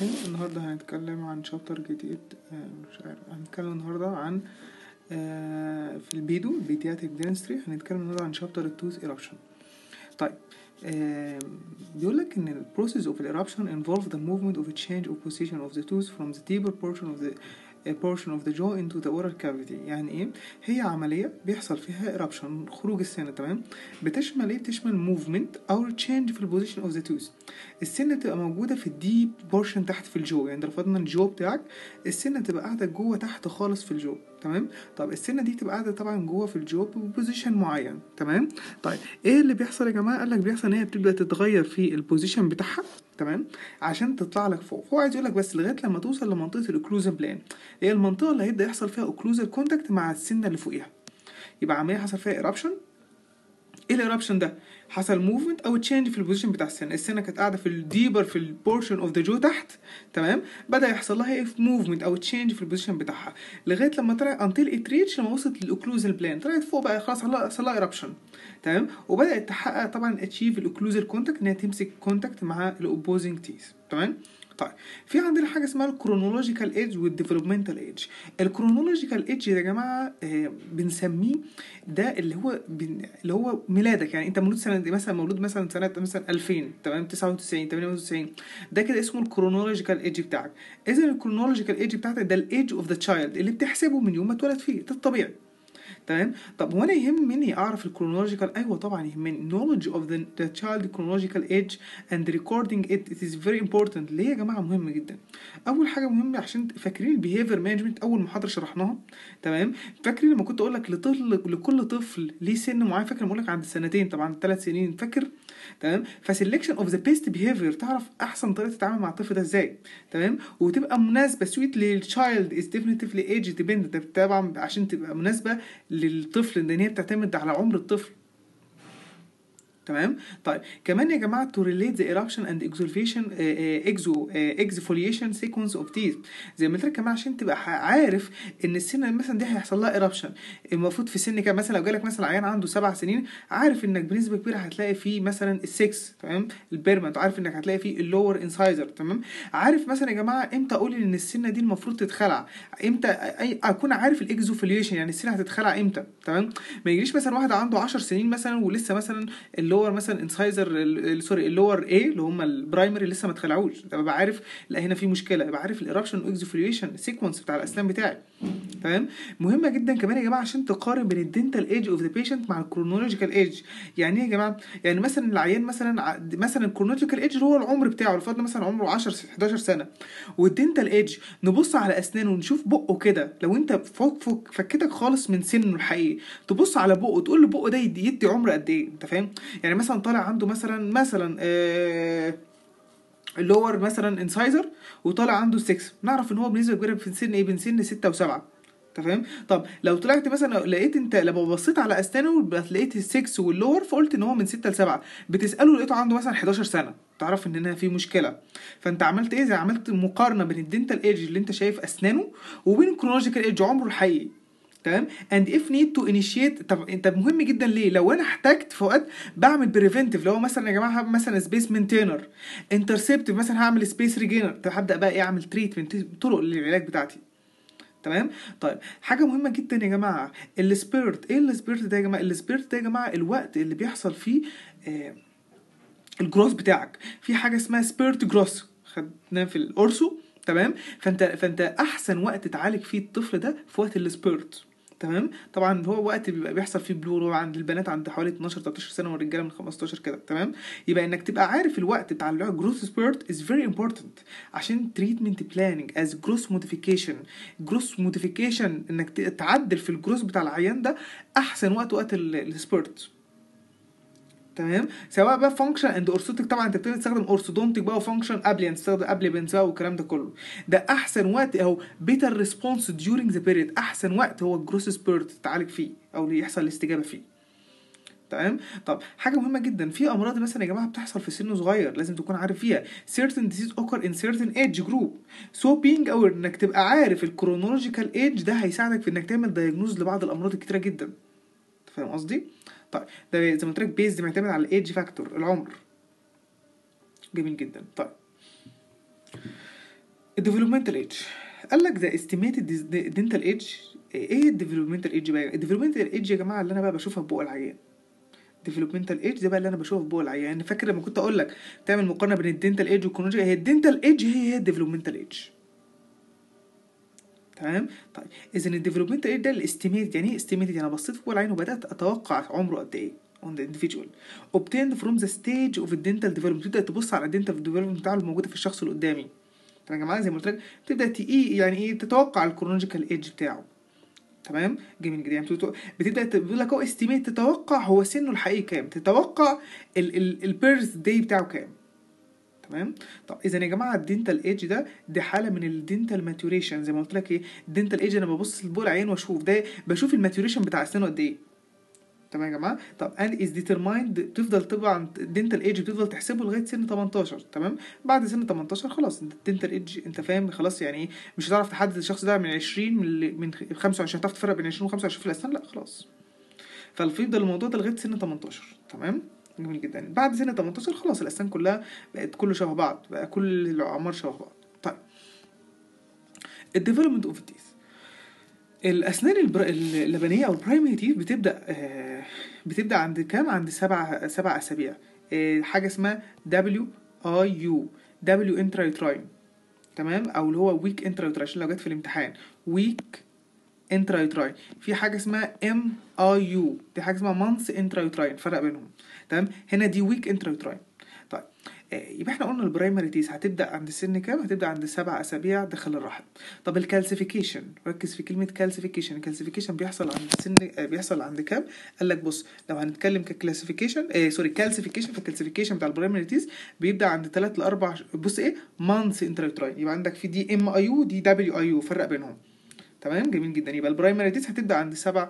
الرحيم النهاردة هنتكلم عن شابتر جديد آه، مش عارف هنتكلم النهاردة عن آه، في البيدو البيدياتيك دينستري هنتكلم النهاردة عن شابتر التوث ايرuption طيب آه، بيقول لك ان ال process of eruption involve the movement of a change of position of the tooth from the deeper portion of the a portion of the jaw into the oral cavity يعني ايه هي عملية بيحصل فيها eruption خروج السنة تمام بتشمل ايه بتشمل movement او change في ال position of the tooth السنة تبقى موجودة في الديب بورشن تحت في الجو يعني لو فرضنا الجو بتاعك السنة تبقى قاعدة جوه تحت خالص في الجو تمام طب السنة دي تبقى قاعدة طبعا جوه في الجو ببوزيشن معين تمام طيب ايه اللي بيحصل يا جماعة قال لك بيحصل ان هي بتبدأ تتغير في البوزيشن بتاعها تمام عشان تطلع لك فوق هو عايز يقول لك بس لغايه لما توصل لمنطقه الاوكلوزال بلان هي المنطقه اللي هيبدا يحصل فيها اوكلوزال كونتاكت مع السنه اللي فوقيها يبقى عمليه حصل فيها ايربشن ايه الايربشن ده حصل موفمنت او تشينج في البوزيشن بتاع السنه السنه كانت قاعده في الديبر في البورشن اوف ذا جو تحت تمام بدا يحصل لها ايه موفمنت او تشينج في البوزيشن بتاعها لغايه لما طلعت انتل ات ريتش لما وصلت للاوكلوزال بلان طلعت فوق بقى خلاص حصل لها ايربشن تمام وبدات تحقق طبعا اتشيف الاوكلوزال كونتاكت ان هي تمسك كونتاكت مع الاوبوزنج تيث تمام طيب في عندنا حاجه اسمها الكرونولوجيكال ايدج والديفلوبمنتال ايدج الكرونولوجيكال ايدج يا جماعه آه بنسميه ده اللي هو بن... اللي هو ميلادك يعني انت مولود سنه دي مثلا مولود مثلا سنه مثلا 2000 تمام 99 98 ده كده اسمه الكرونولوجيكال ايدج بتاعك اذا الكرونولوجيكال ايدج بتاعتك ده الايدج اوف ذا تشايلد اللي بتحسبه من يوم ما اتولد فيه ده الطبيعي تمام طب وانا يهمني اعرف الكرونولوجيكال ايوه طبعا يهمني knowledge of the, the child chronological age and recording it it is very important ليه يا جماعه مهم جدا اول حاجه مهمه عشان فاكرين البيهيفير مانجمنت اول محاضره شرحناها تمام فاكرين لما كنت اقول لك لطفل لكل طفل ليه سن معين فاكر بقول لك عند السنتين طبعا ثلاث سنين فاكر تمام فسelection اوف ذا بيست بيهيفير تعرف احسن طريقه تتعامل مع الطفل ده ازاي تمام وتبقى مناسبه سويت للتشايلد از ديفينيتلي ايج ديبندنت طبعا عشان تبقى مناسبه للطفل لان هي بتعتمد على عمر الطفل تمام طيب كمان يا جماعه to relate the eruption and exfoliation exo exfoliation sequence of teeth زي ما قلت لك كمان عشان تبقى عارف ان السن مثلا دي هيحصل لها eruption المفروض في سن كام مثلا لو جالك مثلا عيان عنده سبع سنين عارف انك بنسبه كبيره هتلاقي فيه مثلا السكس تمام البيرمنت عارف انك هتلاقي فيه اللور انسايزر تمام عارف مثلا يا جماعه امتى اقول ان السنه دي المفروض تتخلع امتى اكون عارف الاكزوفوليشن يعني السنه هتتخلع امتى تمام ما يجيش مثلا واحد عنده 10 سنين مثلا ولسه مثلا اللور مثلا انسايزر سوري اللور ايه اللي هم البرايمري لسه ما اتخلعوش ببقى عارف لا هنا في مشكله يبقى عارف الايربشن واكزوفوليشن سيكونس بتاع الاسنان بتاعي تمام مهمه جدا كمان يا جماعه عشان تقارن بين الدنتال ايج اوف ذا بيشنت مع الكرونولوجيكال ايج يعني ايه يا جماعه يعني مثلا العيان مثلا مثلا الكرونولوجيكال ايج اللي هو العمر بتاعه الفرد مثلا عمره 10 11 سنه والدنتال ايج نبص على اسنانه ونشوف بقه كده لو انت فك فك فكتك خالص من سنه الحقيقي تبص على بقه تقول له بقه ده يدي عمر قد ايه انت فاهم يعني مثلا طالع عنده مثلا مثلا آه اللور مثلا انسايزر وطالع عنده 6 نعرف ان هو بنسبه كبيره في سن ايه بين سن 6 و7 انت فاهم طب لو طلعت مثلا لقيت انت لما بصيت على اسنانه لقيت ال6 واللور فقلت ان هو من 6 ل 7 بتساله لقيته عنده مثلا 11 سنه تعرف ان هنا في مشكله فانت عملت ايه زي عملت مقارنه بين الدنتال ايج اللي انت شايف اسنانه وبين الكرونولوجيكال ايج عمره الحقيقي تمام اند اف نيد تو انيشيت طب انت مهم جدا ليه لو انا احتجت في وقت بعمل بريفنتيف لو مثلا يا جماعه مثلا سبيس مينتينر انترسبتيف مثلا هعمل سبيس ريجينر هبدا بقى ايه اعمل تريتمنت طرق للعلاج بتاعتي تمام طيب حاجه مهمه جدا يا جماعه السبيرت ايه السبيرت ده يا جماعه السبيرت ده يا جماعه الوقت اللي بيحصل فيه آه الجروس بتاعك في حاجه اسمها سبيرت جروس خدناه في الاورسو تمام فانت فانت احسن وقت تعالج فيه الطفل ده في وقت السبيرت تمام طبعا هو وقت بيبقى بيحصل فيه بلور عند البنات عند حوالي 12 13 سنه والرجاله من 15 كده تمام يبقى انك تبقى عارف الوقت بتاع الجروث سبيرت از فيري امبورتنت عشان تريتمنت بلاننج از جروث موديفيكيشن جروث موديفيكيشن انك تعدل في الجروث بتاع العيان ده احسن وقت وقت السبيرت تمام سواء بقى فانكشن اند اورثوتيك طبعا انت بتبتدي تستخدم اورثودونتيك بقى وفانكشن ابليان تستخدم ابليبنس بقى والكلام ده كله ده احسن وقت اهو بيتر ريسبونس ديورنج ذا بيريد احسن وقت هو الجروس سبيرت تتعالج فيه او اللي يحصل الاستجابه فيه تمام طب حاجه مهمه جدا في امراض مثلا يا جماعه بتحصل في سن صغير لازم تكون عارف فيها certain disease occur in certain age group so being aware انك تبقى عارف الكرونولوجيكال ايج ده هيساعدك في انك تعمل دايجنوز لبعض الامراض الكتيره جدا فاهم قصدي طيب ده زي ما قلت لك بيز معتمد على الايدج فاكتور العمر جميل جدا طيب الديفلوبمنتال ايج قال لك ذا استيميتد دنتال ايج ايه الديفلوبمنتال ايج بقى الديفلوبمنتال ايج يا جماعه اللي انا بقى بشوفها في بق العيان ديفلوبمنتال ايج ده بقى اللي انا بشوفه في بق العيان يعني فاكر لما كنت اقول لك تعمل مقارنه بين الدنتال ايج والكرونولوجيا هي الدنتال ايج هي هي الديفلوبمنتال ايج تمام طيب اذا الديفلوبمنتال ايج ده الاستيميت يعني ايه استيميتد يعني بصيت في بق العين وبدات اتوقع عمره قد ايه on the individual obtained from the stage of the dental development تبدا تبص على الدنتال development بتاعه الموجوده في الشخص اللي قدامي تمام يا جماعه زي ما قلت لك تبدا تقي يعني ايه تتوقع الكرونولوجيكال ايدج بتاعه تمام جميل جدا يعني بتبدأ- بتبدا تقول لك هو استيميت تتوقع هو سنه الحقيقي كام تتوقع البيرث داي بتاعه كام تمام طب اذا يا جماعه الدنتال ايدج ده دي حاله من الدنتال ماتوريشن زي ما قلت لك ايه الدنتال ايدج انا ببص لبول العين واشوف ده بشوف الماتوريشن بتاع سنه قد ايه تمام يا جماعه طب and is determined تفضل طبعا الدنتال ايدج بتفضل تحسبه لغايه سن 18 تمام بعد سن 18 خلاص انت الدنتال ايدج انت فاهم خلاص يعني ايه مش هتعرف تحدد الشخص ده من 20 من ال- من 25 هتعرف تفرق بين 20 و 25 في الاسنان لا خلاص فالفيفضل الموضوع ده لغايه سن 18 تمام جميل جدا بعد سن 18 خلاص الاسنان كلها بقت كله شبه بعض بقى كل الاعمار شبه بعض طيب الديفلوبمنت اوف التيث الاسنان البر... اللبنيه او البرايمري تيث بتبدا آه، بتبدا عند كام عند سبع سبع اسابيع آه، حاجه اسمها دبليو اي يو دبليو انترايتراين تمام او اللي هو ويك انترايتراين عشان لو جت في الامتحان ويك انترايتراين في حاجه اسمها ام اي يو دي حاجه اسمها مانس انترايتراين فرق بينهم تمام هنا دي ويك انترايتراين طيب آه، يبقى احنا قلنا البرايمري تيس هتبدا عند سن كام هتبدا عند سبع اسابيع داخل الرحم طب الكالسيفيكيشن ركز في كلمه كالسيفيكيشن الكالسيفيكيشن بيحصل عند سن آه، بيحصل عند كام قال لك بص لو هنتكلم ككلاسيفيكيشن آه سوري كالسيفيكيشن فالكالسيفيكيشن بتاع البرايمري تيس بيبدا عند 3 ل 4 بص ايه مانس انترايتراين يبقى عندك في دي ام اي يو دي دبليو اي يو فرق بينهم تمام جميل جدا يبقى البرايمري تيس هتبدا عند سبع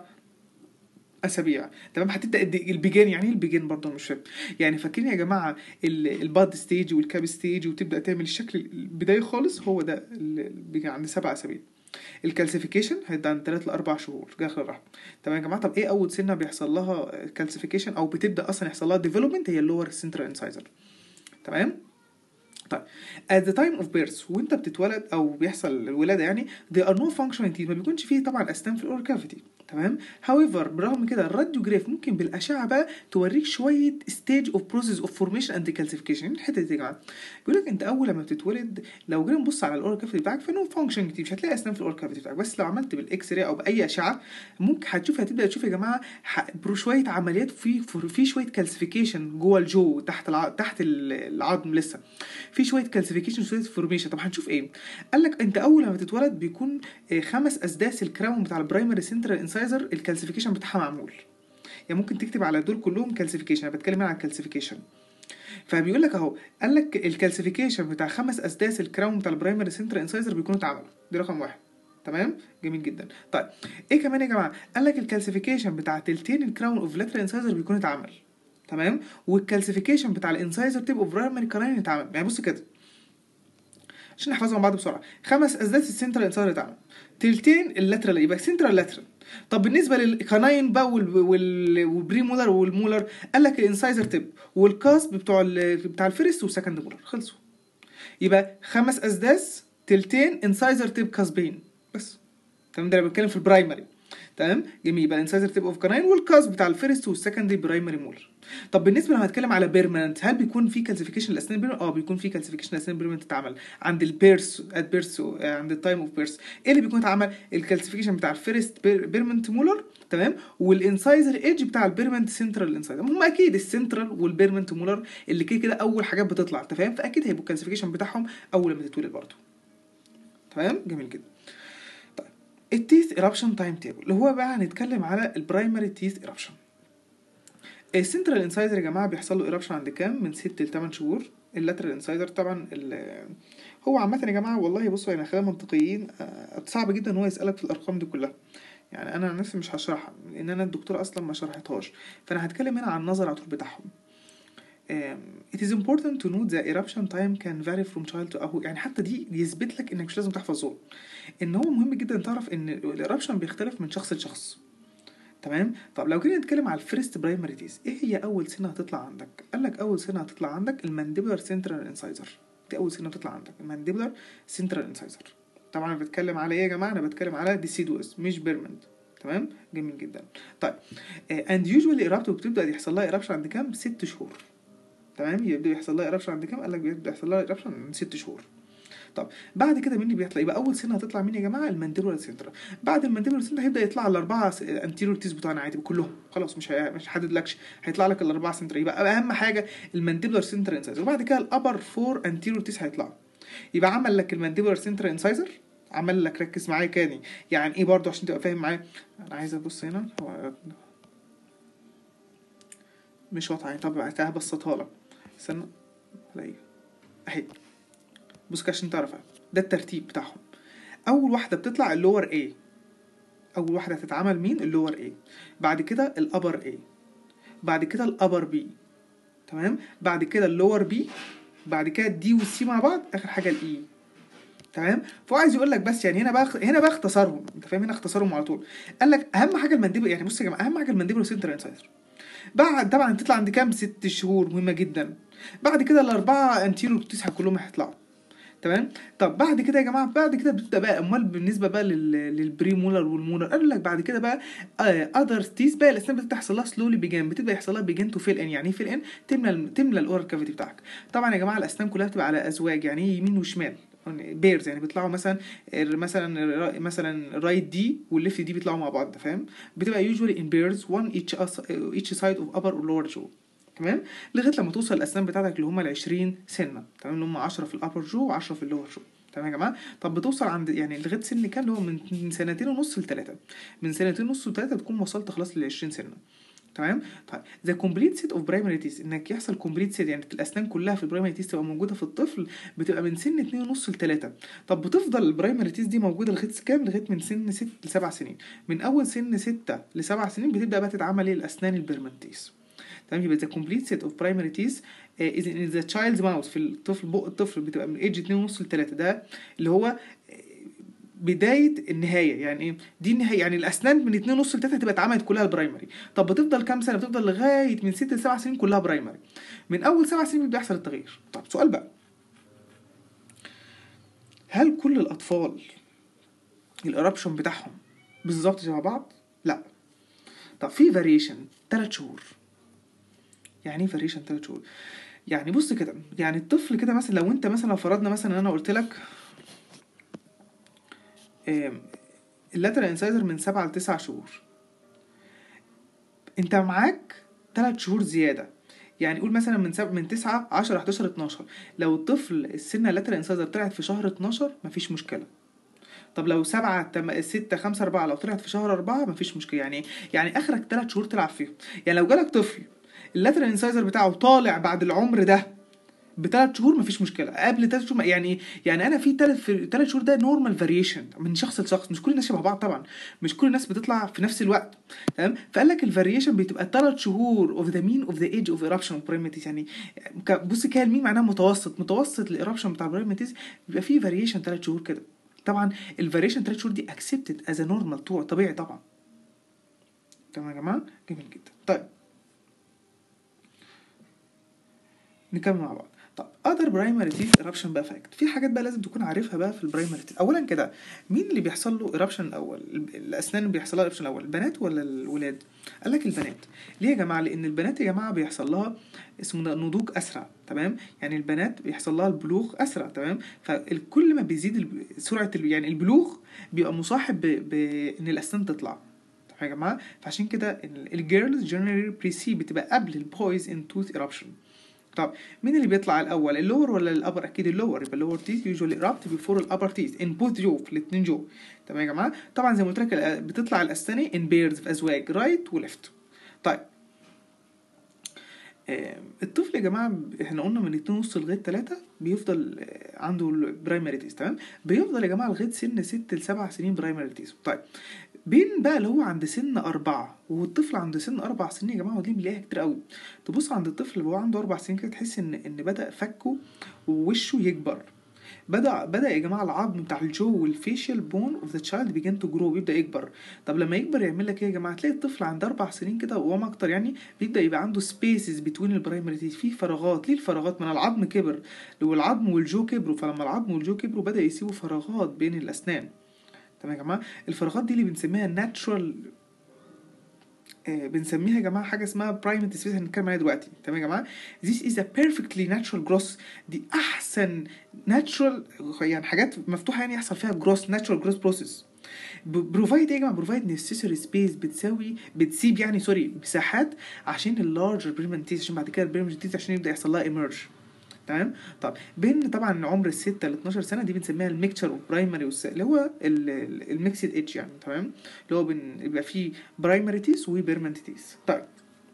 اسابيع تمام هتبدا الد- البيجان يعني ايه البيجان برضه أنا مش فاهم يعني فاكرين يا جماعه ال- الباد ستيج والكاب ستيج وتبدا تعمل الشكل البدايه خالص هو ده ال- البيجان عند سبع اسابيع الكالسيفيكيشن هيبدا عند 3 ل 4 شهور داخل الرحم تمام يا جماعه طب ايه اول سنه بيحصل لها كالسيفيكيشن او بتبدا اصلا يحصل لها ديفلوبمنت هي اللور سنترال انسايزر تمام طيب at the time of birth وانت بتتولد او بيحصل الولاده يعني there are no functioning teeth ما بيكونش فيه طبعا اسنان في الاور كافيتي تمام however برغم كده الراديوجراف ممكن بالاشعه بقى توريك شويه stage of process of formation and calcification الحته دي يا جماعه بيقول لك انت اول لما بتتولد لو جينا نبص على الاور كافيتي بتاعك فانه فانكشن كتير مش هتلاقي اسنان في الاور كافيتي بتاعك بس لو عملت بالاكس راي او باي اشعه ممكن هتشوف هتبدا تشوف يا جماعه ح- برو شويه عمليات في في شويه كالسيفيكيشن جوه الجو تحت الع... تحت ال- العظم لسه في شويه كالسيفيكيشن شويه فورميشن طب هنشوف ايه قال لك انت اول لما تتولد بيكون آه، خمس اسداس الكراون بتاع البرايمري سنترال انسايزر الكالسيفيكيشن بتاعها معمول يعني ممكن تكتب على دول كلهم كالسيفيكيشن انا بتكلم هنا عن الكالسيفيكيشن فبيقول لك اهو قال لك الكالسيفيكيشن بتاع خمس اسداس الكراون بتاع البرايمري سنترال انسايزر بيكونوا اتعملوا دي رقم واحد تمام جميل جدا طيب ايه كمان يا جماعه قال لك الكالسيفيكيشن بتاع تلتين الكراون اوف لاترال انسايزر بيكون اتعمل تمام والكالسيفيكيشن بتاع الانسايزر تيب اوف برايمري كراين اتعمل يعني بص كده عشان نحفظهم بعض بسرعه خمس اسداس السنترال انسايزر اتعمل تلتين اللاترال يبقى سنترال لاترال طب بالنسبه للكناين بقى وال... وال... والبريمولر والمولر قال لك الانسايزر تيب والكاسب بتوع ال... بتاع الفيرست والسكند مولر خلصوا يبقى خمس اسداس تلتين انسايزر تيب كاسبين بس تمام ده انا بتكلم في البرايمري تمام جميل يبقى الانسايزر تيب اوف كناين والكاسب بتاع الفيرست والسكندري برايمري مولر طب بالنسبه لو هنتكلم على بيرمننت هل بيكون في كالسيفيكيشن الاسنان بيرمننت اه بيكون في كالسيفيكيشن الاسنان بيرمننت اتعمل عند البيرس ات بيرس عند التايم اوف بيرس ايه اللي بيكون اتعمل الكالسيفيكيشن بتاع الفيرست بيرمنت مولر تمام والانسايزر ايدج بتاع البيرمنت سنترال انسايزر هم اكيد السنترال والبيرمنت مولر اللي كده كده اول حاجات بتطلع انت فاهم فاكيد هيبقوا الكالسيفيكيشن بتاعهم اول ما تتولد برضه تمام جميل جدا طيب التيث ايرابشن تايم تيبل اللي هو بقى هنتكلم على البرايمري تيث ايرابشن السنترال انسايزر يا جماعه بيحصل له ايرابشن عند كام من 6 ل 8 شهور اللاترال انسايزر طبعا ال- هو عامه يا جماعه والله بصوا يعني خلينا منطقيين آه، صعب جدا ان هو يسالك في الارقام دي كلها يعني انا عن نفسي مش هشرحها لان انا الدكتور اصلا ما شرحتهاش فانا هتكلم هنا عن النظر على طول بتاعهم Um, it is important to note that eruption time can vary from child to أهو يعني حتى دي يثبت لك انك مش لازم تحفظه ان هو مهم جدا تعرف ان الارابشن بيختلف من شخص لشخص تمام طب لو جينا نتكلم على الفيرست برايمري تيز ايه هي اول سنه هتطلع عندك قال لك اول سنه هتطلع عندك المانديبولار سنترال انسايزر دي اول سنه بتطلع عندك المانديبولار سنترال انسايزر طبعا انا بتكلم على ايه يا جماعه انا بتكلم على ديسيدوس مش بيرمنت تمام جميل جدا طيب اند يوجوالي ايرابتو بتبدا يحصل لها ايرابشن عند كام ست شهور تمام يبدا يحصل لها ايرابشن عند كام قال لك بيبدا يحصل لها ايرابشن عند ست شهور طب بعد كده مين اللي بيطلع يبقى اول سنه هتطلع مين يا جماعه المانديبولار سنتر بعد المانديبولار سنتر هيبدا يطلع الاربعه انتيريور تيز بتوعنا عادي كلهم خلاص مش هي- مش هحدد لكش هيطلع لك الاربعه سنتر يبقى اهم حاجه المانديبولار سنتر انسايزر وبعد كده الابر فور انتيريور تيز هيطلعوا يبقى عمل لك المانديبولار سنتر انسايزر عمل لك ركز معايا كاني يعني ايه برضو عشان تبقى فاهم معايا انا عايز ابص هنا هو مش واضحه يعني طب هبسطها لك استنى الاقيها اهي بص كده عشان تعرفها ده الترتيب بتاعهم اول واحده بتطلع اللور A اول واحده هتتعمل مين اللور A بعد كده الابر A بعد كده الابر B تمام بعد كده اللور B بعد كده الدي والسي مع بعض اخر حاجه الاي تمام فهو عايز يقول لك بس يعني هنا بقى هنا بقى اختصرهم انت فاهم هنا اختصرهم على طول قال لك اهم حاجه المانديبل يعني بص يا جماعه اهم حاجه المانديبل سنتر انسايزر بعد طبعا تطلع عند كام ست شهور مهمه جدا بعد كده الاربعه انتيرو بتسعه كلهم هيطلعوا تمام طب بعد كده يا جماعه بعد كده بتبدا بقى امال بالنسبه بقى لل... للبري مولر والمولر قال لك بعد كده بقى اذر تيس بقى الاسنان بتبدا يحصل لها سلولي بيجان بتبدا يحصل لها بيجان تو فيل ان يعني ايه فيل ان تملى تملى الاورال كافيتي بتاعك طبعا يا جماعه الاسنان كلها بتبقى على ازواج يعني ايه يمين وشمال بيرز يعني بيطلعوا مثلا مثلا مثلا رايت دي والليفت دي بيطلعوا مع بعض فاهم بتبقى يوجوالي ان بيرز one each each side of upper or lower jaw تمام لغايه لما توصل الاسنان بتاعتك اللي هم ال 20 سنه تمام اللي هم 10 في الابر جو و10 في اللور جو تمام يا جماعه طب بتوصل عند يعني لغايه سن كام اللي هو من من سنتين ونص لثلاثه من سنتين ونص لثلاثه تكون وصلت خلاص لل 20 سنه تمام طيب ذا كومبليت سيت اوف برايمري تيس انك يحصل كومبليت سيت يعني الاسنان كلها في البرايمري تيس تبقى موجوده في الطفل بتبقى من سن اتنين ونص لتلاتة طب بتفضل البرايمري تيس دي موجوده لغايه كام لغايه من سن ست لسبع سنين من اول سن ستة لسبع سنين بتبدا بقى تتعمل ايه الاسنان البرمنتيس تمام يبقى ذا كومبليت سيت اوف برايمري تيس از ان ذا تشايلدز ماوث في الطفل بق الطفل بتبقى من ايدج 2 ونص ل 3 ده اللي هو بدايه النهايه يعني ايه دي النهايه يعني الاسنان من 2 ونص ل 3 هتبقى اتعملت كلها برايمري طب بتفضل كام سنه بتفضل لغايه من 6 ل 7 سنين كلها برايمري من اول 7 سنين بيبدا يحصل التغيير طب سؤال بقى هل كل الاطفال الارابشن بتاعهم بالظبط شبه بعض لا طب في فاريشن 3 شهور يعني ايه فاريشن 3 شهور يعني بص كده يعني الطفل كده مثلا لو انت مثلا لو فرضنا مثلا انا قلت لك اللاترال انسايزر من سبعة لتسعة شهور انت معاك تلات شهور زيادة يعني قول مثلا من سب... من 9 10 11 12 لو الطفل السنه اللاترال انسايزر طلعت في شهر 12 مفيش مشكله طب لو 7 تم... 6 5 4 لو طلعت في شهر 4 مفيش مشكله يعني يعني اخرك 3 شهور تلعب فيهم يعني لو جالك طفل اللاترال انسايزر بتاعه طالع بعد العمر ده بثلاث شهور مفيش مشكله قبل ثلاث شهور يعني يعني انا في ثلاث في ثلاث شهور ده نورمال فاريشن من شخص لشخص مش كل الناس شبه بعض طبعا مش كل الناس بتطلع في نفس الوقت تمام فقال لك الفاريشن بتبقى ثلاث شهور اوف ذا مين اوف ذا ايج اوف ايرابشن برايمتيز يعني بص كده المين معناها متوسط متوسط الايرابشن بتاع البرايمتيز بيبقى فيه فاريشن ثلاث شهور كده طبعا الفاريشن ثلاث شهور دي اكسبتد از نورمال طبيعي طبعا تمام يا جماعه جميل جدا طيب نكمل مع بعض طب اذر برايمري تيث ايرابشن بقى فاكت في حاجات بقى لازم تكون عارفها بقى في البرايمري تيث اولا كده مين اللي بيحصل له ايرابشن الاول الاسنان اللي بيحصل لها ايرابشن الاول البنات ولا الولاد قال لك البنات ليه يا جماعه لان البنات يا جماعه بيحصل لها اسمه نضوج اسرع تمام يعني البنات بيحصل لها البلوغ اسرع تمام فكل ما بيزيد سرعه يعني البلوغ بيبقى مصاحب بان الاسنان تطلع يا جماعه فعشان كده الجيرلز جنرالي بريسي بتبقى قبل البويز ان توث ايرابشن طب مين اللي بيطلع الاول اللور ولا الابر اكيد اللور يبقى اللور تيث يوجوالي erupt بيفور الابر تيث ان بوث جو في الاثنين جو تمام يا جماعه طبعا زي ما قلت لك بتطلع الاسناني ان بيرز في ازواج رايت وليفت طيب آه الطفل يا جماعه احنا قلنا من اتنين ونص لغايه تلاتة بيفضل آه عنده البرايمري تيست تمام بيفضل يا جماعه لغايه سن ست لسبع سنين برايمري تيست طيب بين بقى اللي هو عند سن أربعة والطفل عند سن أربع سنين يا جماعة ودي بنلاقيها كتير قوي تبص عند الطفل اللي هو عنده أربع سنين كده تحس إن إن بدأ فكه ووشه يكبر بدا بدا يا جماعه العظم بتاع الجو والفيشيال بون اوف ذا تشايلد بيجن تو جرو بيبدا يكبر طب لما يكبر يعمل لك ايه يا جماعه تلاقي الطفل عند اربع سنين كده وما اكتر يعني بيبدا يبقى عنده سبيسز بتوين البرايمري تيث في فراغات ليه الفراغات من العظم كبر والعظم والجو كبروا فلما العظم والجو كبروا بدا يسيبوا فراغات بين الاسنان تمام يا جماعه الفراغات دي اللي بنسميها ناتشورال آه، بنسميها يا جماعه حاجه اسمها برايمت سبيس هنتكلم عليها دلوقتي تمام يا جماعه this is a perfectly natural growth دي احسن natural يعني حاجات مفتوحه يعني يحصل فيها growth natural growth process بروفايد ايه يا جماعه بروفايد نيسيسري سبيس بتساوي بتسيب يعني سوري مساحات عشان اللارجر بيرمنتيز عشان بعد كده البيرمنتيز عشان يبدا يحصل لها ايمرج تمام طب بين طبعا عمر ال 6 ل 12 سنه دي بنسميها الميكتشر اوف برايمري اللي هو الميكسد ايدج يعني تمام اللي هو بن- بيبقى فيه برايمري تيس وبيرمنتيز طيب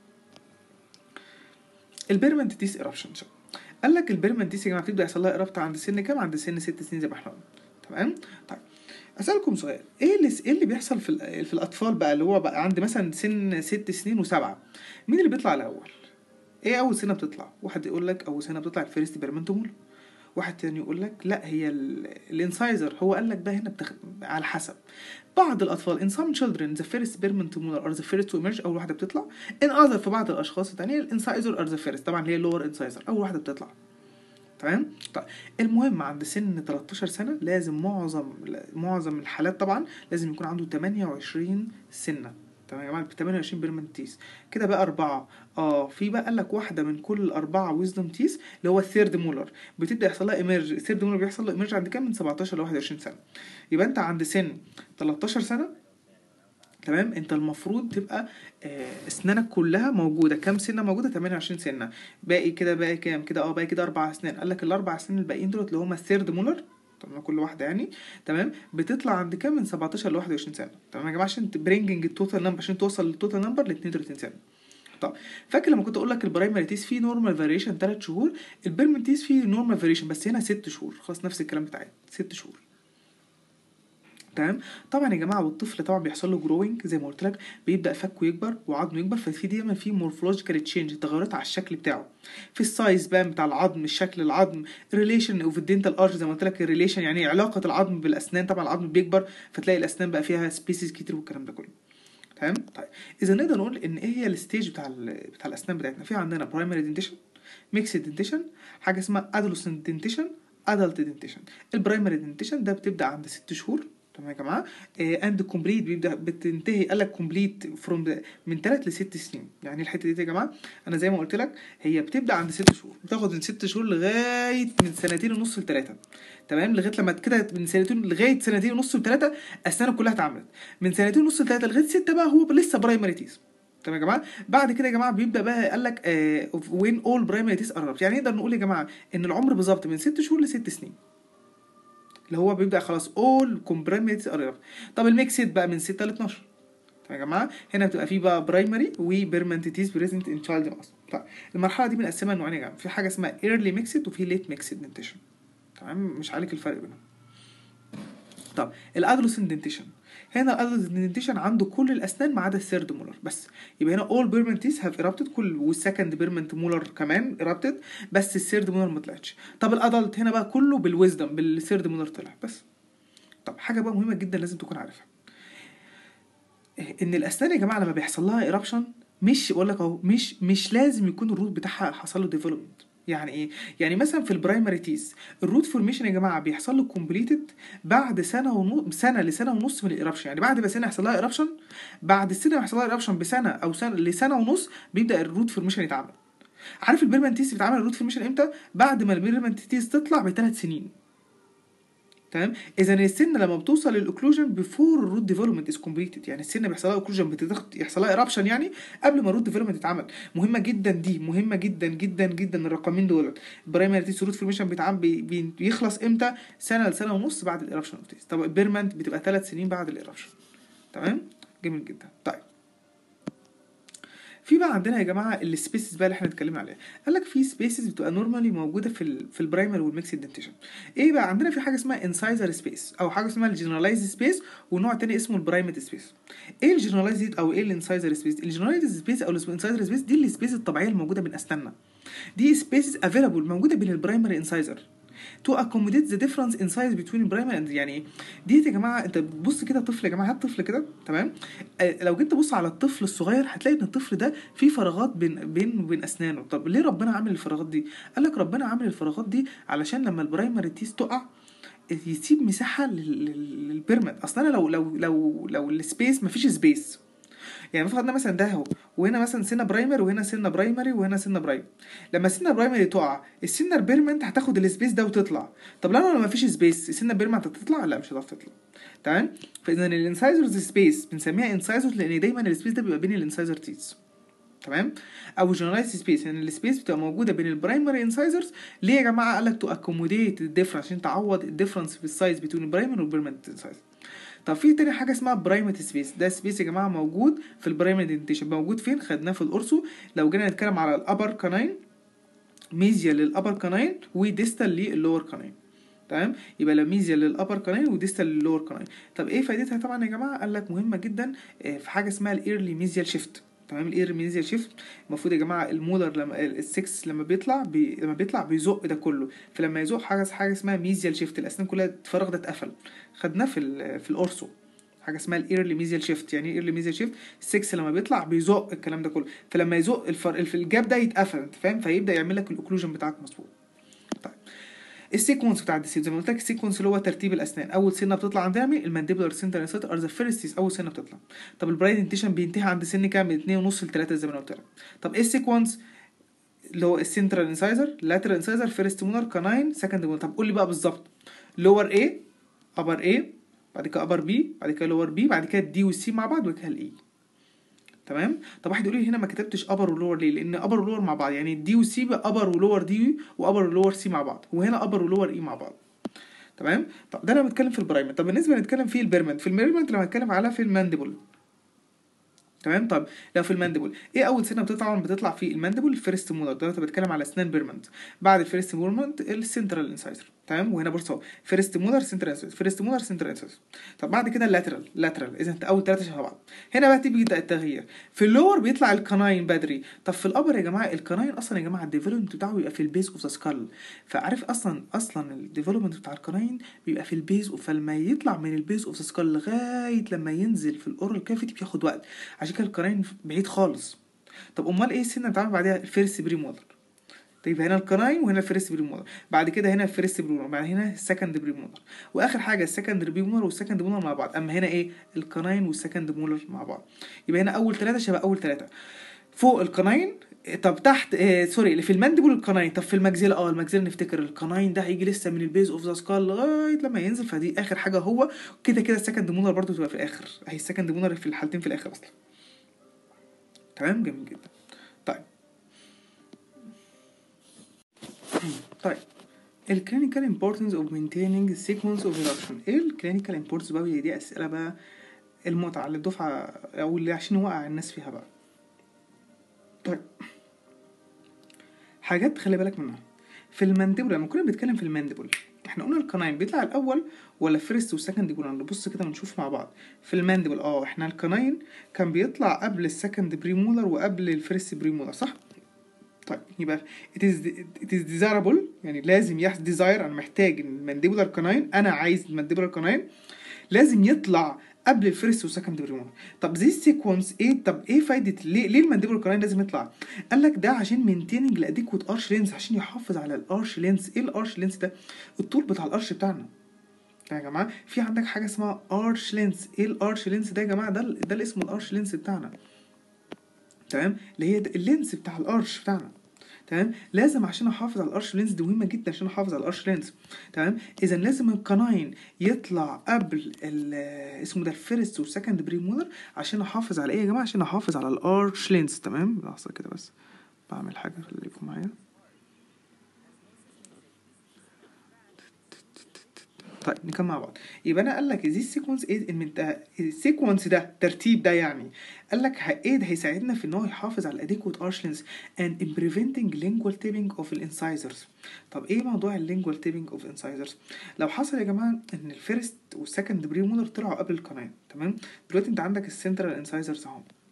البيرمنتيز ايربشن قال لك البيرمنتيز يا جماعه بتبدا يحصل لها ايربت عند سن كام عند سن 6 سنين زي ما احنا قلنا تمام طيب اسالكم سؤال ايه اللي ايه اللي بيحصل في ال- في الاطفال بقى اللي هو بقى عند مثلا سن 6 سنين وسبعة مين اللي بيطلع الاول ايه اول سنه بتطلع واحد يقول لك اول سنه بتطلع الفيرست بيرمنتومول واحد تاني يقول لك لا هي ال- الانسايزر هو قال لك بقى هنا بتخ... على حسب بعض الاطفال in some children the first spermatomolar are the first to emerge اول واحده بتطلع in other في بعض الاشخاص التانية الانسايزر are the first طبعا اللي هي lower incisor اول واحده بتطلع تمام طيب المهم عند سن 13 سنه لازم معظم معظم الحالات طبعا لازم يكون عنده 28 سنه تمام يا جماعه 28 بيرمنتيس كده بقى اربعه اه في بقى قال لك واحده من كل الاربعه ويزدم تيس اللي هو الثيرد مولر بتبدا يحصل لها ايمرج الثيرد مولر بيحصل له ايمرج عند كام من 17 ل 21 سنه يبقى انت عند سن 13 سنه تمام انت المفروض تبقى آه، اسنانك كلها موجوده كام سنه موجوده 28 سنه باقي كده باقي كام كده اه باقي كده اربع اسنان قال لك الاربع اسنان الباقيين دول اللي هم الثيرد مولر طبعا كل واحده يعني تمام بتطلع عند كام من 17 ل 21 سنه تمام يا جماعه عشان تبرينجنج التوتال نمبر عشان توصل للتوتال نمبر ل 32 سنه طب فاكر لما كنت اقول لك البرايمري تيس فيه نورمال فاريشن 3 شهور البيرمنت تيس فيه نورمال فاريشن بس هنا 6 شهور خلاص نفس الكلام بتاعي 6 شهور تمام طبعا يا جماعه والطفل طبعا بيحصل له جروينج زي ما قلت لك بيبدا فكه يكبر وعظمه يكبر ففي دايما في مورفولوجيكال تشينج تغيرات على الشكل بتاعه في السايز بقى بتاع العظم الشكل العظم ريليشن اوف الدنتال ارش زي ما قلت لك الريليشن يعني علاقه العظم بالاسنان طبعا العظم بيكبر فتلاقي الاسنان بقى فيها سبيسيز كتير والكلام ده كله تمام طيب اذا نقدر نقول ان ايه هي الستيج بتاع ال- بتاع الاسنان بتاعتنا في عندنا برايمري دنتيشن ميكسد دنتيشن حاجه اسمها ادولسنت دنتيشن ادلت دنتيشن البرايمري دنتيشن ده بتبدا عند ست شهور تمام يا جماعه اند كومبليت بيبدا بتنتهي قال لك كومبليت فروم من 3 ل 6 سنين يعني الحته دي يا جماعه انا زي ما قلت لك هي بتبدا عند 6 شهور بتاخد من 6 شهور لغايه من سنتين ونص لثلاثه تمام لغايه لما كده من سنتين لغايه سنتين ونص لثلاثه اسنانه كلها اتعملت من سنتين ونص لثلاثه لغايه 6 بقى هو لسه برايمري تيز تمام يا جماعه بعد كده يا جماعه بيبدا بقى قال لك وين اول برايمري تيز قربت يعني نقدر نقول يا جماعه ان العمر بالظبط من 6 شهور لست سنين اللي هو بيبدا خلاص اول كومبريميتس قربت طب الميكسد بقى من 6 ل 12 تمام يا جماعه هنا بتبقى فيه بقى برايمري وبيرمنتيز بريزنت ان تشايلد ماس طيب المرحله دي بنقسمها لنوعين يا جماعه في حاجه اسمها ايرلي ميكسد وفي ليت ميكسد دنتيشن تمام مش عليك الفرق بينهم طب الادولسنت دنتيشن هنا الادولسنت دنتيشن عنده كل الاسنان ما عدا الثيرد مولر بس يبقى هنا اول بيرمنتيز هاف ايرابتد كل والسكند بيرمنت مولر كمان ايرابتد بس الثيرد مولر ما طلعتش طب الادلت هنا بقى كله بالويزدم بالثيرد مولر طلع بس طب حاجه بقى مهمه جدا لازم تكون عارفها ان الاسنان يا جماعه لما بيحصل لها ايرابشن مش بقول لك اهو مش مش لازم يكون الروت بتاعها حصل له ديفلوبمنت يعني ايه يعني مثلا في البرايمري تيز الروت فورميشن يا جماعه بيحصل له كومبليتد بعد سنه ونص سنه لسنه ونص من الايرابشن يعني بعد ما سنه يحصل لها ايرابشن بعد السنه ما يحصل لها ايرابشن بسنه او سنه لسنه ونص بيبدا الروت فورميشن يتعمل عارف البيرمنتيز بيتعمل الروت فورميشن امتى بعد ما البيرمنتيز تطلع بثلاث سنين تمام اذا السن لما بتوصل للاوكلوجن بيفور الروت ديفلوبمنت از كومبليتد يعني السن بيحصل لها اوكلوجن يحصل لها ايرابشن يعني قبل ما الروت ديفلوبمنت يتعمل مهمه جدا دي مهمه جدا جدا جدا الرقمين دول البرايمري تيس روت فورميشن بيتعمل بي بي بيخلص امتى سنه لسنه ونص بعد الايرابشن اوف تيس طب البيرمنت بتبقى ثلاث سنين بعد الايرابشن تمام جميل جدا طيب في بقى عندنا يا جماعه السبيسز بقى اللي احنا اتكلمنا عليها قال لك في سبيسز بتبقى نورمالي موجوده في ال في البرايمر والميكس دنتيشن ايه بقى عندنا في حاجه اسمها انسايزر سبيس او حاجه اسمها الجنرالايز سبيس ونوع تاني اسمه البرايمت سبيس ايه الجنرالايز او ايه الانسايزر سبيس الجنرالايز سبيس او الانسايزر سبيس دي السبيس الطبيعيه الموجوده بين اسناننا دي سبيسز افيلابل موجوده بين البرايمري انسايزر to accommodate the difference in size between primary and يعني ايه ديت يا جماعه انت بتبص كده طفل يا جماعه هات طفل كده تمام آه، لو جيت تبص على الطفل الصغير هتلاقي ان الطفل ده فيه فراغات بين بين وبين اسنانه طب ليه ربنا عامل الفراغات دي قال لك ربنا عامل الفراغات دي علشان لما البرايمري تيس تقع يسيب مساحه لل- لل- للبيرمنت اصلا انا لو لو لو لو السبيس مفيش سبيس يعني المفروض خدنا مثلا ده اهو وهنا مثلا سنه برايمري وهنا سنه برايمري وهنا سنه برايمري لما سنه برايمري تقع السنه البيرمنت هتاخد السبيس ده وتطلع طب لو لو مفيش سبيس السنه البيرمنت هتطلع لا مش هتعرف تطلع تمام فاذا الانسايزرز سبيس بنسميها انسايزرز لان دايما السبيس ده بيبقى بين الانسايزر تيز تمام او جنرالايز سبيس يعني السبيس بتبقى موجوده بين البرايمري انسايزرز ليه يا جماعه قال لك تو اكوموديت الديفرنس عشان تعوض الديفرنس في السايز بين البرايمري والبيرمنت انسايزر طب في تاني حاجه اسمها برايمت سبيس ده سبيس يا جماعه موجود في البرايمري دنتيشن موجود فين خدناه في القرصو لو جينا نتكلم على الابر كاناين ميزيا للابر كاناين وديستال للور كاناين تمام يبقى لا ميزيا للابر كاناين وديستال للور كاناين طب ايه فائدتها طبعا يا جماعه قال لك مهمه جدا آه، في حاجه اسمها الايرلي ميزيال شيفت تمام الايرلي ميزيال شيفت المفروض يا جماعه المولر لما السكس لما بيطلع بي... لما بيطلع بيزق ده كله فلما يزق حاجه حاجه اسمها ميزيال شيفت الاسنان كلها الفراغ ده اتقفل خدناه في ال... في الاورسو حاجه اسمها الايرلي ميزيال شيفت يعني ايه ايرلي ميزيال شيفت السكس لما بيطلع بيزق الكلام ده كله فلما يزق الفر... في الجاب ده يتقفل انت فاهم فيبدا يعمل لك الاوكلوجن بتاعك مظبوط طيب السيكونس بتاع الديسيز زي ما قلت لك السيكونس اللي هو ترتيب الاسنان اول سنه بتطلع عند مين المانديبولار سنتر انسات ار ذا فيرست اول سنه بتطلع طب البرايد انتيشن بينتهي عند سن كام من 2 ونص ل 3 زي ما انا قلت لك طب ايه السيكونس اللي هو السنترال انسايزر لاترال انسايزر فيرست مونر كاناين سكند مونر طب قول لي بقى بالظبط لور ايه ابر ايه بعد كده ابر بي بعد كده لور بي بعد كده الدي والسي مع بعض وبعد كده الاي تمام طب واحد يقول لي هنا ما كتبتش ابر ولور ليه لان ابر ولور مع بعض يعني الدي والسي بقى ابر ولور دي وابر ولور سي مع بعض وهنا ابر ولور اي مع بعض تمام طب ده انا بتكلم في البرايمنت طب بالنسبه نتكلم في البيرمنت في البيرمنت لو هنتكلم على في المانديبل تمام طب لو في المانديبل ايه اول سنه بتطلع بتطلع في المانديبل الفيرست مولر ده انا بتكلم على اسنان بيرمنت بعد الفيرست مولمنت السنترال انسايزر تمام وهنا برضه اهو فيرست مولر سنترال انسايزر فيرست مولر سنترال انسايزر طب بعد كده اللاترال لاترال اذا انت اول ثلاثه شبه بعض هنا بقى تبدا التغيير في اللور بيطلع الكناين بدري طب في الابر يا جماعه الكناين اصلا يا جماعه الديفلوبمنت بتاعه بيبقى في البيز اوف ذا سكال فعارف اصلا اصلا الديفلوبمنت بتاع الكناين بيبقى في البيز فلما يطلع من البيز اوف ذا سكال لغايه لما ينزل في الاورال كافيتي بياخد وقت عشان كده الكناين بعيد خالص طب امال ايه السنه بتعمل بعدها الفيرست بري مولر طيب هنا الكناين وهنا الفيرست بري مولر بعد كده هنا الفيرست بري مولر بعد هنا السكند بري مولر واخر حاجه السكند بري مولر والسكند مولر مع بعض اما هنا ايه الكناين والسكند مولر مع بعض يبقى هنا اول ثلاثه شبه اول ثلاثه فوق الكناين طب تحت آه سوري اللي في المانديبل الكناين طب في المجزله اه المجزله نفتكر الكناين ده هيجي لسه من البيز اوف ذا سكال لغايه لما ينزل فدي اخر حاجه هو كده كده السكند مولر برضو تبقى في الاخر اهي السكند مولر في الحالتين في الاخر اصلا تمام جميل جدا طيب طيب الكلينيكال امبورتنس اوف مينتيننج سيكونس اوف ريدكشن ايه الكلينيكال امبورتنس بقى هي دي اسئله بقى المتعه اللي الدفعه او اللي عشان نوقع الناس فيها بقى طيب حاجات خلي بالك منها في المانديبل لما كنا بنتكلم في المانديبل احنا قلنا القناين بيطلع الاول ولا فيرست وسكند جولان نبص كده ونشوف مع بعض في المانديبل اه احنا القناين كان بيطلع قبل السكند بريمولر وقبل الفيرست بريمولر صح طيب يبقى it is it is desirable يعني لازم يحصل desire انا محتاج المانديبولار كناين انا عايز المانديبولار كناين لازم يطلع قبل الفيرست والسكند بريمولر طب زي السيكونس ايه طب ايه فايده ليه ليه المانديبولار كناين لازم يطلع قال لك ده عشان مينتيننج الاديكوت ارش لينس عشان يحافظ على الارش لينس ايه الارش لينس ده الطول بتاع الارش بتاعنا يا جماعه في عندك حاجه اسمها ارش لينس ايه الارش لينس ده يا جماعه ده ده اللي اسمه الارش لينس بتاعنا تمام اللي هي اللينس بتاع الارش بتاعنا تمام لازم عشان احافظ على الارش لينز دي مهمه جدا عشان احافظ على الارش لينز تمام اذا لازم القناين يطلع قبل اسمه ده الفيرست والسكند بريمولر عشان احافظ على ايه يا جماعه عشان احافظ على الارش لينز تمام لحظه كده بس بعمل حاجه خليكم معايا طيب نكمل مع بعض يبقى انا قال لك دي السيكونس ايه ان السيكونس ده الترتيب ده يعني قال لك ايه ده هيساعدنا في ان هو يحافظ على الاديكوت ارشلينز اند ان بريفنتنج لينجوال تيبنج اوف الانسايزرز طب ايه موضوع اللينجوال تيبنج اوف انسايزرز لو حصل يا جماعه ان الفيرست والسكند بريمولر طلعوا قبل القناه تمام دلوقتي انت عندك السنترال انسايزرز اهو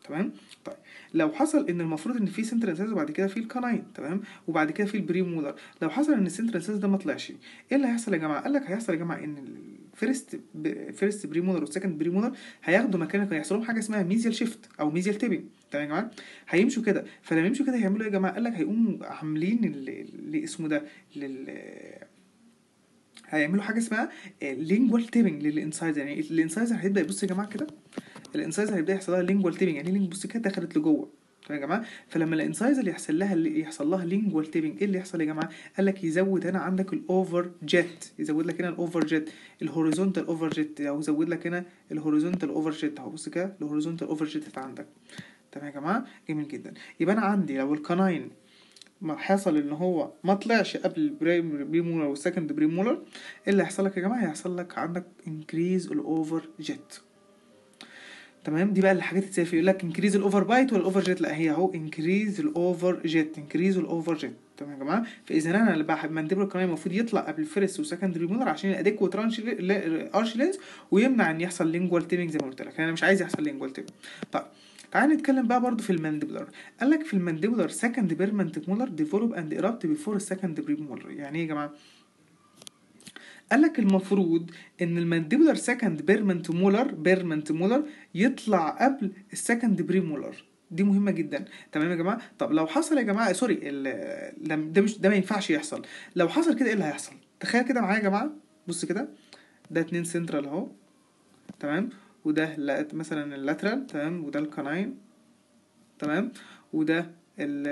تمام طيب لو حصل ان المفروض ان في سنترال انسايز وبعد كده في الكاناين تمام وبعد كده في البري مولر لو حصل ان السنترال انسايز ده ما طلعش ايه اللي هيحصل يا جماعه قال لك هيحصل يا جماعه ان الفيرست فيرست بري مولر والسكند بري مولر هياخدوا مكانك هيحصل لهم حاجه اسمها ميزيال شيفت او ميزيال تيبنج تمام يا جماعه هيمشوا كده فلما يمشوا كده هيعملوا ايه يا جماعه قال لك هيقوموا عاملين اللي اسمه ده لل هيعملوا حاجه اسمها لينجوال تيبنج للانسايزر يعني الانسايزر هيبدا يبص يا جماعه كده الانسايزر هيبدا يحصل لها لينجوال تيبنج يعني لينج بص كده دخلت لجوه تمام يا جماعه فلما الانسايزر يحصل لها يحصل لها لينجوال تيبنج ايه اللي يحصل يا جماعه قال لك يزود هنا عندك الاوفر جيت يزود لك هنا الاوفر جيت الهوريزونتال اوفر جيت او يزود لك هنا الهوريزونتال اوفر جيت اهو بص كده الهوريزونتال اوفر جيت عندك تمام يا جماعه جميل جدا يبقى انا عندي لو القناين ما حصل ان هو ما طلعش قبل البري مولر والسكند بري مولر ايه اللي هيحصل لك يا جماعه هيحصل لك عندك انكريز الاوفر جيت تمام دي بقى الحاجات اللي تسافر يقول لك انكريز الاوفر بايت ولا الاوفر جيت لا هي اهو انكريز الاوفر جيت انكريز الاوفر جيت تمام يا جماعه فاذا انا اللي بحب مانديبل القناه المفروض يطلع قبل الفيرست وسكند مولر عشان الاديكوت رانش ارش لينز ويمنع ان يحصل لينجوال تيبنج زي ما قلت لك انا مش عايز يحصل لينجوال تيبنج طيب تعال نتكلم بقى برضو في المانديبولار قال لك في المانديبولار سكند بيرمنت مولر ديفلوب اند ايرابت بيفور السكند بري مولر يعني ايه يا جماعه قال لك المفروض ان المانديبولار سكند بيرمنت مولر بيرمنت مولر يطلع قبل السكند بري مولر دي مهمه جدا تمام يا جماعه طب لو حصل يا جماعه سوري ده مش ده ما ينفعش يحصل لو حصل كده ايه اللي هيحصل تخيل كده معايا يا جماعه بص كده ده اتنين سنترال اهو تمام وده مثلا اللاترال تمام وده الكناين تمام وده ال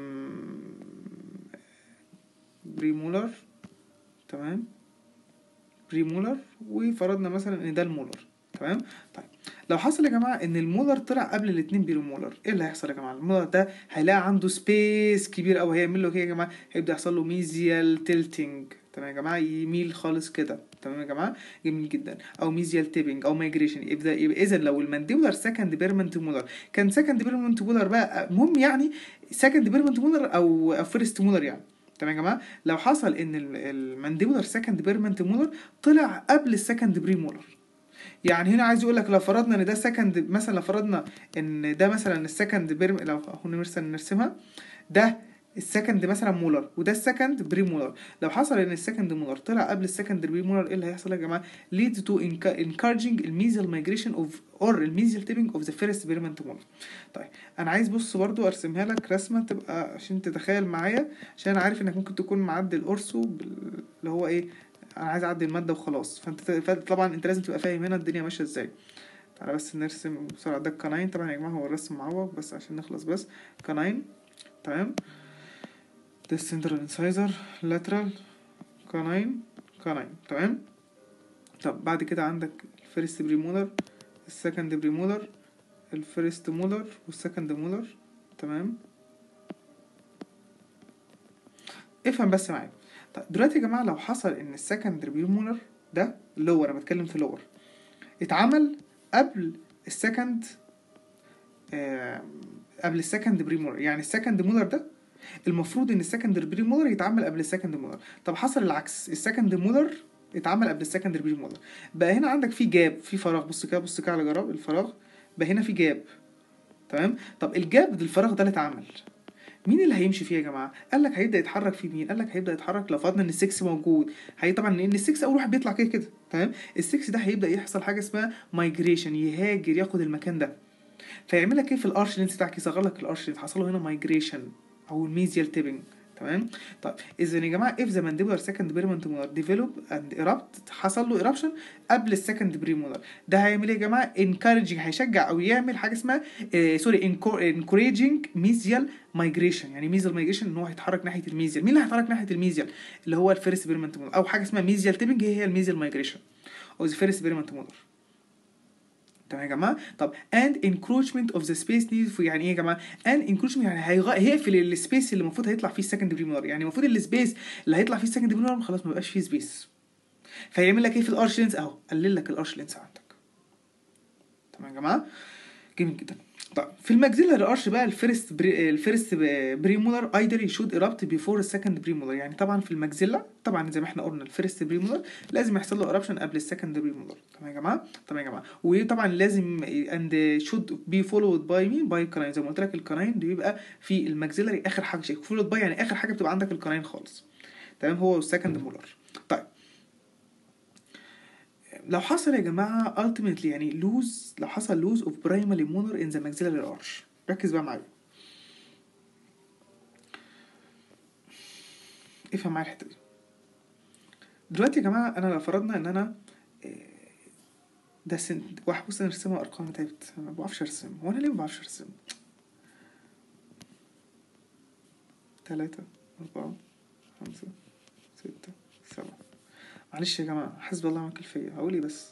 بريمولر تمام بريمولر وفرضنا مثلا ان ده المولر تمام طيب لو حصل يا جماعه ان المولر طلع قبل الاتنين بريمولر ايه اللي هيحصل يا جماعه المولر ده هيلاقي عنده سبيس كبير قوي هيعمل له ايه يا جماعه هيبدا يحصل له ميزيال تيلتنج تمام يا جماعه يميل خالص كده تمام يا جماعه جميل جدا او ميزيال تيبنج او مايجريشن يبدا يبقى اذا لو المانديبولار سكند بيرمنت مولر كان سكند بيرمنت مولر بقى المهم يعني سكند بيرمنت مولر او او فيرست مولر يعني تمام يا جماعه لو حصل ان المانديبولار سكند بيرمنت مولر طلع قبل السكند بري مولر يعني هنا عايز يقول لك لو فرضنا ان ده سكند مثلا لو فرضنا ان ده مثلا السكند بيرم لو هنا مثلا نرسمها ده السكند مثلا مولر وده السكند بري مولر لو حصل ان السكند مولر طلع قبل السكند بري مولر ايه اللي هيحصل يا جماعه leads to encouraging الميزيال migration of or الميزيال تيبنج of the first بيرمنت مولر طيب انا عايز بص برضو ارسمها لك رسمه تبقى عشان تتخيل معايا عشان انا عارف انك ممكن تكون معدي القرصو اللي هو ايه انا عايز اعدي الماده وخلاص فانت طبعا انت لازم تبقى فاهم هنا الدنيا ماشيه ازاي تعالى بس نرسم بسرعه ده الكناين طبعا يا جماعه هو الرسم معوج بس عشان نخلص بس كناين تمام ده السنترال انسايزر لاترال كاناين كاناين تمام طب بعد كده عندك الفيرست بريمولر السكند بريمولر الفيرست مولر والسكند مولر تمام افهم بس معايا طب دلوقتي يا جماعه لو حصل ان السكند بريمولر ده لور انا بتكلم في لور اتعمل قبل السكند آه قبل السكند بريمولر يعني السكند مولر ده المفروض ان السكندري بري مولر يتعمل قبل السكند مولر طب حصل العكس السكند مولر اتعمل قبل السكندري بري مولر بقى هنا عندك في جاب في فراغ بص كده بص كده على جراب الفراغ بقى هنا في جاب تمام طب الجاب ده الفراغ ده اللي اتعمل مين اللي هيمشي فيه يا جماعه قال لك هيبدا يتحرك في مين قال لك هيبدا يتحرك لو فرضنا ان ال6 موجود هي طبعا لان ال6 اول واحد بيطلع كده كده تمام ال6 ده هيبدا يحصل حاجه اسمها مايجريشن يهاجر ياخد المكان ده فيعمل لك ايه في الارش لينس بتاعك يصغر لك الارش لينس حصل له هنا مايجريشن او الميزيال تيبنج تمام طيب اذا يا جماعه if the mandibular second permanent molar develop and erupt حصل له eruption قبل السكند بريمولر ده هيعمل ايه يا جماعه encouraging هيشجع او يعمل حاجه اسمها سوري encouraging mesial migration يعني mesial migration ان هو هيتحرك ناحيه الميزيال مين اللي هيتحرك ناحيه الميزيال اللي هو الفيرست بيرمنت مولر او حاجه اسمها ميزيال تيبنج هي هي الميزيال مايجريشن او the first بيرمنت مولر تمام يا جماعه طب and encroachment of the space needed for يعني ايه يا جماعه and encroachment يعني هيغ... هيقفل السبيس اللي المفروض هيطلع فيه السكند بريمولر يعني المفروض السبيس اللي هيطلع فيه السكند بريمولر خلاص ما بقاش فيه سبيس فيعمل لك ايه في الارش لينس اهو قلل لك الارش لينس عندك تمام يا جماعه جميل جدا طيب في الماكسيلاري ارش بقى الفيرست بري الفيرست بريمولر ايدري شود ايرابت بيفور السكند بريمولر يعني طبعا في الماكسيلا طبعا زي ما احنا قلنا الفيرست بريمولر لازم يحصل له ايرابشن قبل السكند بريمولر تمام يا جماعه تمام يا جماعه وطبعا لازم اند شود بي فولود باي مين باي الكراين زي ما قلت لك الكراين بيبقى في الماكسيلاري اخر حاجه شيء فولود باي يعني اخر حاجه بتبقى عندك الكراين خالص تمام هو السكند مولر طيب لو حصل يا جماعه ultimately يعني لوز لو حصل لوز اوف برايمري مولر ان ذا maxillary arch ركز بقى معايا افهم معايا الحته دي دلوقتي يا جماعه انا لو فرضنا ان انا إيه، ده سن واحد بص نرسمها ارقام تعبت انا ما بعرفش ارسم هو انا ليه ما بعرفش ارسم تلاتة أربعة خمسة ستة سبعة معلش يا جماعة حسبي الله ونعم الوكيل فيا هقول ايه بس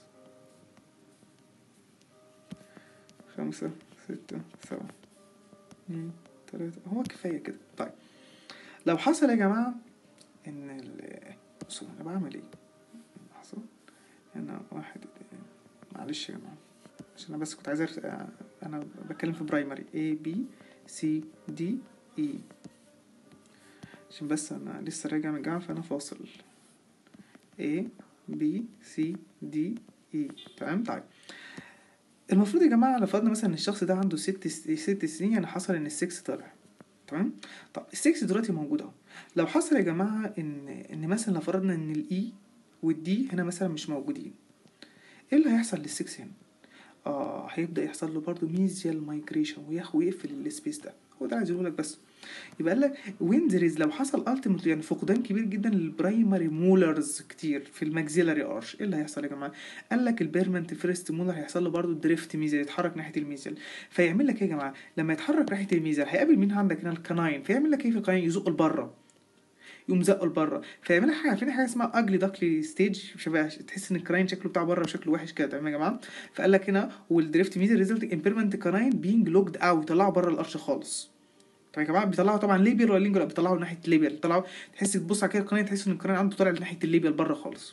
خمسة ستة سبعة اتنين تلاتة هو كفاية كده طيب لو حصل يا جماعة ان ال بصوا انا بعمل ايه لحظة هنا واحد اتنين معلش يا جماعة عشان انا بس كنت عايز أرس- انا بتكلم في برايمري A B C D E عشان بس انا لسه راجع من الجامعة فانا فاصل A B C D E تمام طيب المفروض يا جماعة لو فرضنا مثلا ان الشخص ده عنده ست ست سنين يعني حصل ان السكس طلع تمام طب السكس دلوقتي موجود اهو لو حصل يا جماعة ان ان مثلا لو فرضنا ان الاي والدي هنا مثلا مش موجودين ايه اللي هيحصل للسكس هنا اه هيبدأ يحصل له برضه ميزيال مايجريشن وياخد ويقفل السبيس ده هو ده عايز لك بس يبقى قال لك وين ذير از لو حصل التيمت يعني فقدان كبير جدا للبرايمري مولرز كتير في الماكسيلاري ارش ايه اللي هيحصل يا جماعه قال لك البيرمنت فيرست مولر هيحصل له برضه دريفت ميزيال يتحرك ناحيه الميزيال فيعمل لك ايه يا جماعه لما يتحرك ناحيه الميزيال هيقابل مين عندك هنا الكناين فيعمل لك ايه في الكناين يزقه لبره يقوم زقه لبره فيعمل لك حاجه عارفين حاجه اسمها اجلي داكلي ستيج شبه تحس ان الكراين شكله بتاع بره وشكله وحش كده تمام يا جماعه فقال لك هنا والدريفت ميزيال ريزلت امبيرمنت كناين بينج لوكد اوت يطلعه بره الارش خالص طيب يا جماعه بيطلعوا طبعا ليبيال ولا لينجوال بيطلعوا ناحيه ليبيال بيطلعوا تحس تبص على كده القناه تحس ان القناه عنده طالع ناحيه الليبيال بره خالص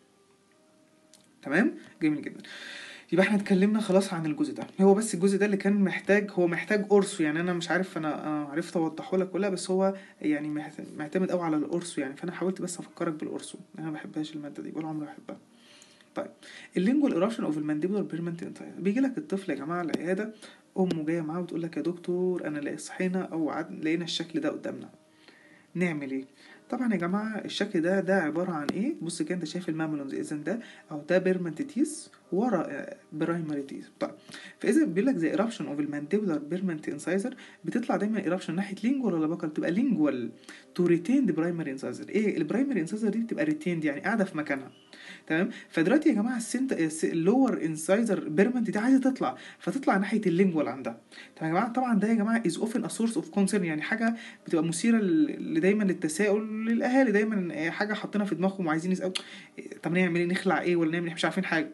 تمام جميل جدا يبقى احنا اتكلمنا خلاص عن الجزء ده هو بس الجزء ده اللي كان محتاج هو محتاج قرصه يعني انا مش عارف انا أنا عرفت اوضحه لك ولا لا، بس هو يعني محت- معتمد قوي على القرص يعني فانا حاولت بس افكرك بالقرصو انا ما بحبهاش الماده دي ولا عمري بحبها طيب اللينجوال ايرابشن اوف المانديبولار بيرمنت بيجي لك الطفل يا جماعه العياده امه جايه معاه وتقول لك يا دكتور انا لقيت صحينا او عد... لقينا الشكل ده قدامنا نعمل ايه طبعا يا جماعه الشكل ده ده عباره عن ايه بص كده انت شايف المامولونز اذا ده او ده بيرمنت تيس ورا برايمري تيس طيب فاذا بيقول لك زي ايرابشن اوف المانديبولار بيرمنت انسايزر بتطلع دايما ايرابشن ناحيه لينجوال ولا بكر بتبقى لينجوال تو ريتيند برايمري انسايزر ايه البرايمري انسايزر دي بتبقى ريتيند يعني قاعده في مكانها تمام فدلوقتي يا جماعه السنت اللور انسايزر بيرمنت دي عايزه تطلع فتطلع ناحيه اللينجوال عندها تمام يا جماعه طبعا ده يا جماعه از اوفن ا سورس اوف كونسيرن يعني حاجه بتبقى مثيره ل- دايما للتساؤل للاهالي دايما إيه، حاجه حاطينها في دماغهم وعايزين يسالوا إيه، طب نعمل ايه نخلع ايه ولا نعمل إيه؟ مش عارفين حاجه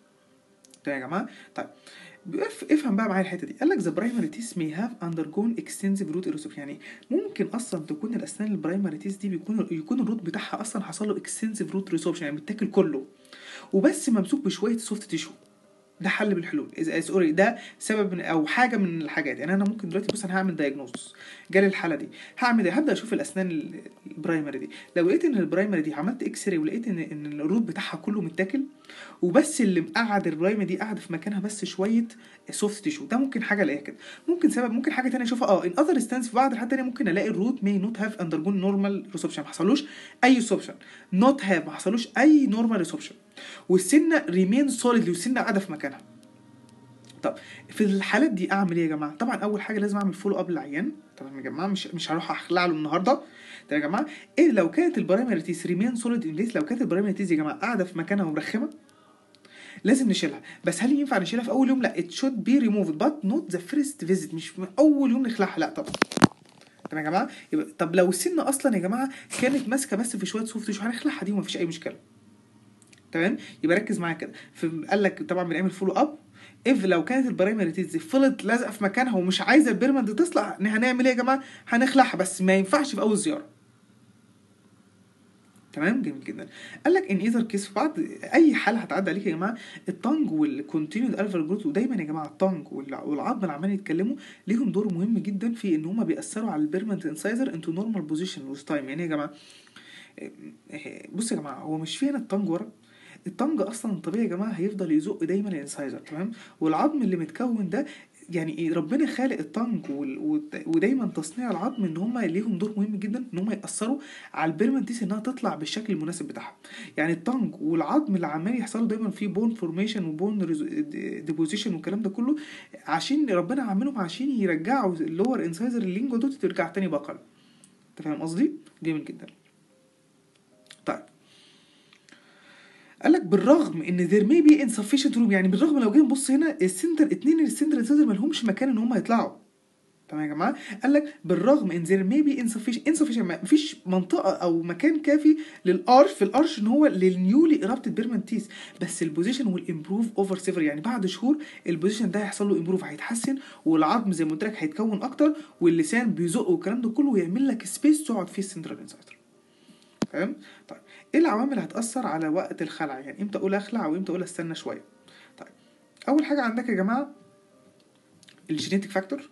تمام يا جماعه طيب بيقف- افهم بقى معايا الحته دي قال لك ذا برايمري تيس مي هاف اندرجون اكستنسيف روت ايروسوف يعني ممكن اصلا تكون الاسنان البرايمري تيس دي بيكون يكون الروت بتاعها اصلا حصل له اكستنسيف روت ريسوربشن يعني متاكل كله وبس ممسوك بشويه سوفت تيشو ده حل من الحلول اذا سوري ده سبب من او حاجه من الحاجات يعني انا ممكن دلوقتي بص انا هعمل دايجنوز جالي الحاله دي هعمل ايه هبدا اشوف الاسنان ال- البرايمري دي لو لقيت ان البرايمري دي عملت اكس راي ولقيت ان ان الروت بتاعها كله متاكل وبس اللي مقعد البرايمري دي قاعده في مكانها بس شويه سوفت تيشو ده ممكن حاجه الاقيها كده ممكن سبب ممكن حاجه تانية اشوفها اه ان اذر ستانس في بعض الحالات التانية ممكن الاقي الروت مي نوت هاف اندرجون نورمال ريسبشن ما حصلوش اي ريسبشن نوت هاف ما حصلوش اي نورمال ريسبشن والسنه ريمين سوليدلي والسنه قاعده في مكانها طب في الحالات دي اعمل ايه يا جماعه طبعا اول حاجه لازم اعمل فولو اب للعيان طبعا يا جماعه مش مش هروح اخلع له النهارده طب يا جماعه ايه لو كانت البرايمري تيس ريمين سوليد انليس لو كانت البرايمري تيس يا جماعه قاعده في مكانها ومرخمه لازم نشيلها بس هل ينفع نشيلها في اول يوم لا it should be removed but not the first visit مش من اول يوم نخلعها لا طبعا تمام يا جماعه يبقى طب لو السن اصلا يا جماعه كانت ماسكه بس في شويه سوفت تيشو هنخلعها دي ومفيش اي مشكله تمام يبقى ركز معايا كده في- قال لك طبعا بنعمل فولو اب اف لو كانت البرايمري تيز فضلت لازقه في مكانها ومش عايزه البيرمنت تصلع هنعمل ايه يا جماعه هنخلعها بس ما ينفعش في اول زياره تمام جميل جدا قال لك ان ايذر كيس في بعض اي حاله هتعدي عليك يا جماعه التانج والكونتينيود الفر جروث ودايما يا جماعه التانج والع- والعظم اللي عمالين يتكلموا ليهم دور مهم جدا في ان هم بيأثروا على البيرمنت انسايزر انتو نورمال بوزيشن وذ تايم يعني إيه يا جماعه إيه، بصوا يا جماعه هو مش في هنا التانج ورا التانج اصلا طبيعي يا جماعه هيفضل يزق دايما الانسايزر تمام والعظم اللي متكون ده يعني ايه ربنا خالق التانج وال- وت- ودايما تصنيع العظم ان هم ليهم دور مهم جدا ان هم ياثروا على البيرمنتيس انها تطلع بالشكل المناسب بتاعها يعني التانج والعظم اللي عمال يحصل له دايما فيه بون فورميشن وبون ديبوزيشن والكلام ده كله عشان ربنا عاملهم عشان يرجعوا اللور انسايزر اللينجو دوت ترجع تاني بقل انت فاهم قصدي جميل جدا طيب قال لك بالرغم ان there may be insufficient room يعني بالرغم لو جينا نبص هنا السنتر اتنين السنتر انسايزر مالهمش مكان ان هم يطلعوا تمام يا جماعه قال لك بالرغم ان there may be insufficient insufficient ما فيش منطقه او مكان كافي للارش في الارش ان هو للنيولي ايرابتد بيرمنتيس بس البوزيشن ويل امبروف اوفر سيفر يعني بعد شهور البوزيشن ده هيحصل له امبروف هيتحسن والعظم زي ما قلت لك هيتكون اكتر واللسان بيزق والكلام ده كله ويعمل لك سبيس تقعد فيه السنترال انسايزر فاهم طيب ايه العوامل اللي هتاثر على وقت الخلع يعني امتى اقول اخلع وامتى اقول استنى شويه طيب اول حاجه عندك يا جماعه الجينيتك فاكتور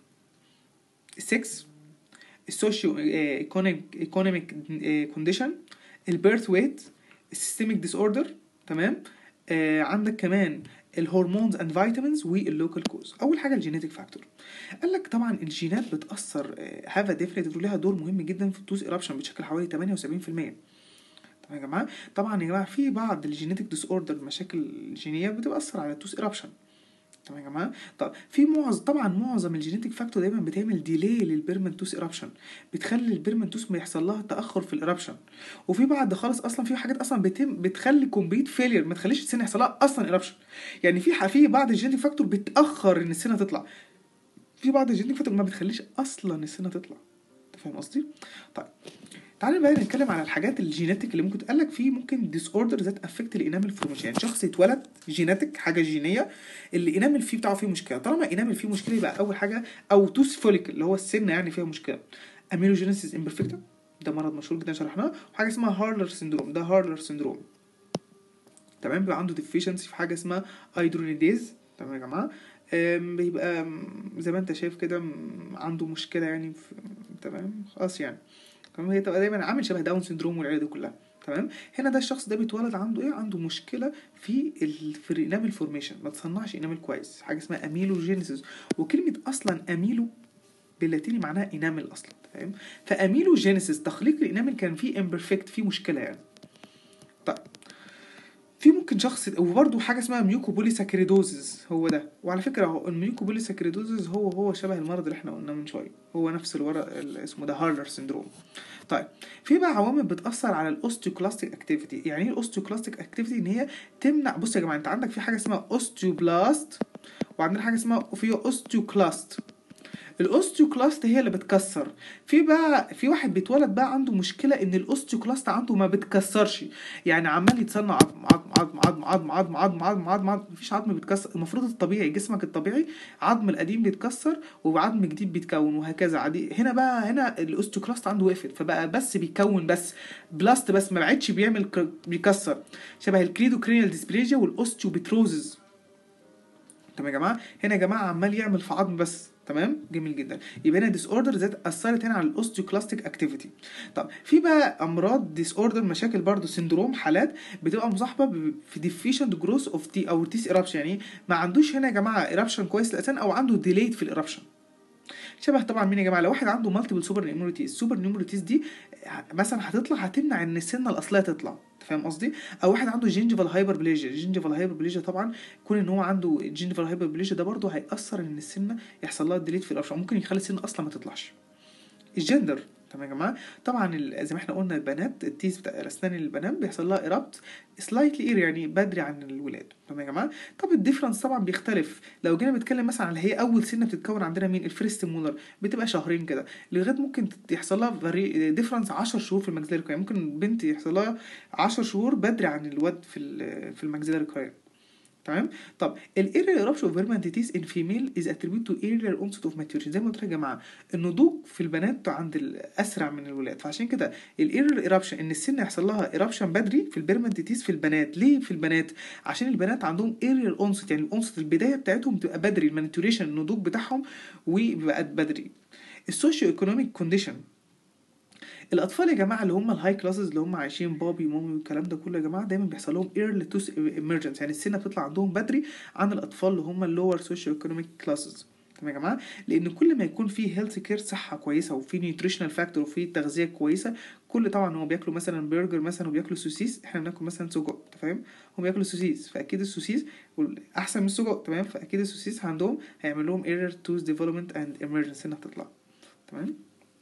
السكس السوشيو ايكونوميك ايكونوميك كونديشن البيرث ويت السيستميك ديس اوردر تمام آه عندك كمان الهرمونز اند فيتامينز واللوكال كوز اول حاجه الجينيتك فاكتور قال لك طبعا الجينات بتاثر هاف ديفينيتيف لها دور مهم جدا في التوز ايرابشن بتشكل حوالي 78% تمام يا جماعه طبعا يا جماعه في بعض الجينيتك ديس اوردر مشاكل جينيه بتاثر على التوز ايرابشن تمام يا جماعه طب في معظم طبعا معظم الجينيتك فاكتور دايما بتعمل ديلي للبيرمنتوس ايرابشن بتخلي البيرمنتوس ما يحصل لها تاخر في الايرابشن وفي بعض خالص اصلا في حاجات اصلا بتم بتخلي كومبليت فيلير ما تخليش السن يحصل لها اصلا ايرابشن يعني في ح- في بعض الجينيتك فاكتور بتاخر ان السنه تطلع في بعض الجينيتك فاكتور ما بتخليش اصلا السنه تطلع انت فاهم قصدي طيب تعالى بقى نتكلم على الحاجات الجينيتك اللي ممكن تقول لك في ممكن ديس اوردر ذات افكت الانامل فورميشن يعني شخص اتولد جينيتك حاجه جينيه اللي انامل فيه بتاعه فيه مشكله طالما انامل فيه مشكله يبقى اول حاجه او توس فوليك اللي هو السن يعني فيها مشكله اميلوجينيسيس امبرفكتا ده مرض مشهور جدا شرحناه وحاجه اسمها هارلر سندروم ده هارلر سندروم تمام بيبقى عنده ديفيشنسي في حاجه اسمها ايدرونيديز تمام يا جماعه أم، بيبقى أم، زي ما انت شايف كده أم، عنده مشكله يعني في تمام خلاص يعني تمام هي تبقى دايما عامل شبه داون سندروم والعيله دي كلها تمام هنا ده الشخص ده بيتولد عنده ايه عنده مشكله في ال... في الانامل فورميشن ما تصنعش انامل كويس حاجه اسمها اميلوجينيسيس وكلمه اصلا اميلو باللاتيني معناها انامل اصلا فاهم فاميلوجينيسيس تخليق الانامل كان فيه امبرفكت فيه مشكله يعني طيب في ممكن شخص وبرده حاجه اسمها ميوكوبوليساكريدوزز هو ده وعلى فكره هو الميوكوبوليساكريدوزز هو هو شبه المرض اللي احنا قلناه من شويه هو نفس الورق اللي اسمه ده هارلر سندروم طيب في بقى عوامل بتاثر على الاوستيوكلاستيك اكتيفيتي يعني ايه الاوستيوكلاستيك اكتيفيتي ان هي تمنع بص يا جماعه انت عندك في حاجه اسمها اوستيوبلاست وعندنا حاجه اسمها في اوستيوكلاست الاوستيوكلاست هي اللي بتكسر في بقى في واحد بيتولد بقى عنده مشكله ان الاوستيوكلاست عنده ما بتكسرش يعني عمال يتصنع عظم عظم عظم عظم عظم عظم عظم عظم عظم مفيش عظم بيتكسر المفروض الطبيعي جسمك الطبيعي عظم القديم بيتكسر وعظم جديد بيتكون وهكذا عادي هنا بقى هنا الاوستيوكلاست عنده وقفت فبقى بس بيكون بس بلاست بس ما بعدش بيعمل ك- بيكسر شبه الكريدوكرينيال ديسبليجيا والاوستيوبتروزز تمام يا جماعه هنا يا جماعه عمال يعمل في عظم بس تمام جميل جدا يبقى هنا ديس اوردر ذات اثرت هنا على الاوستيوكلاستيك اكتيفيتي طب في بقى امراض ديس اوردر مشاكل برضو سندروم حالات بتبقى مصاحبه ب- في ديفيشنت جروث اوف تي او تيس ايرابشن يعني ما عندوش هنا يا جماعه ايرابشن كويس للاسان او عنده ديليد في الايرابشن شبه طبعا مين يا جماعه لو واحد عنده مالتيبل سوبر نيموريتيز السوبر نيموريتيز دي مثلا هتطلع هتمنع ان السنه الاصليه تطلع أنت فاهم قصدي او واحد عنده جينجيفال هايبر بليجيا جينجيفال هايبر بليجيا طبعا كون ان هو عنده جينجيفال هايبر بليجيا ده برضه هيأثر ان السنه يحصل لها ديليت في الارشام ممكن يخلي السنه اصلا ما تطلعش الجندر تمام يا جماعه طبعا ال- زي ما احنا قلنا البنات التيس بتاع الاسنان البنات بيحصل لها ايرابت سلايتلي اير يعني بدري عن الولاد تمام يا جماعه طب الديفرنس طبعا بيختلف لو جينا بنتكلم مثلا على هي اول سنه بتتكون عندنا مين الفيرست مولر بتبقى شهرين كده لغايه ممكن تت- يحصل لها ديفرنس 10 شهور في الماكسيلاري كراين ممكن بنت يحصل لها 10 شهور بدري عن الواد في ال- في الماكسيلاري كراين تمام طب الايريال ايربشن اوف بيرمنتيتيس ان فيميل از اتريبيوت تو ايريال اونست اوف ماتيوريتي زي ما قلت لك يا جماعه النضوج في البنات عند الاسرع من الولاد فعشان كده الايريال ايربشن ان السن يحصل لها ايربشن بدري في البيرمنتيتيس في البنات ليه في البنات عشان البنات عندهم ايريال اونست يعني الاونست البدايه بتاعتهم بتبقى بدري المانيتوريشن النضوج بتاعهم وبيبقى بدري السوشيو ايكونوميك كونديشن الاطفال يا جماعه اللي هم الهاي كلاسز اللي هم عايشين بابي مامي والكلام ده كله يا جماعه دايما بيحصل لهم ايرلي تو ايمرجنس يعني السنه بتطلع عندهم بدري عن الاطفال اللي هم اللور سوشيو ايكونوميك كلاسز تمام يا جماعه لان كل ما يكون في هيلث كير صحه كويسه وفي نيوتريشنال فاكتور وفي تغذيه كويسه كل طبعا هو بياكلوا مثلا برجر مثلا وبياكلوا سوسيس احنا بناكل مثلا سجق انت فاهم هم بياكلوا سوسيس فاكيد السوسيس احسن من السجق تمام فاكيد السوسيس عندهم هيعمل لهم ايرور تو ديفلوبمنت اند ايمرجنس انها تطلع تمام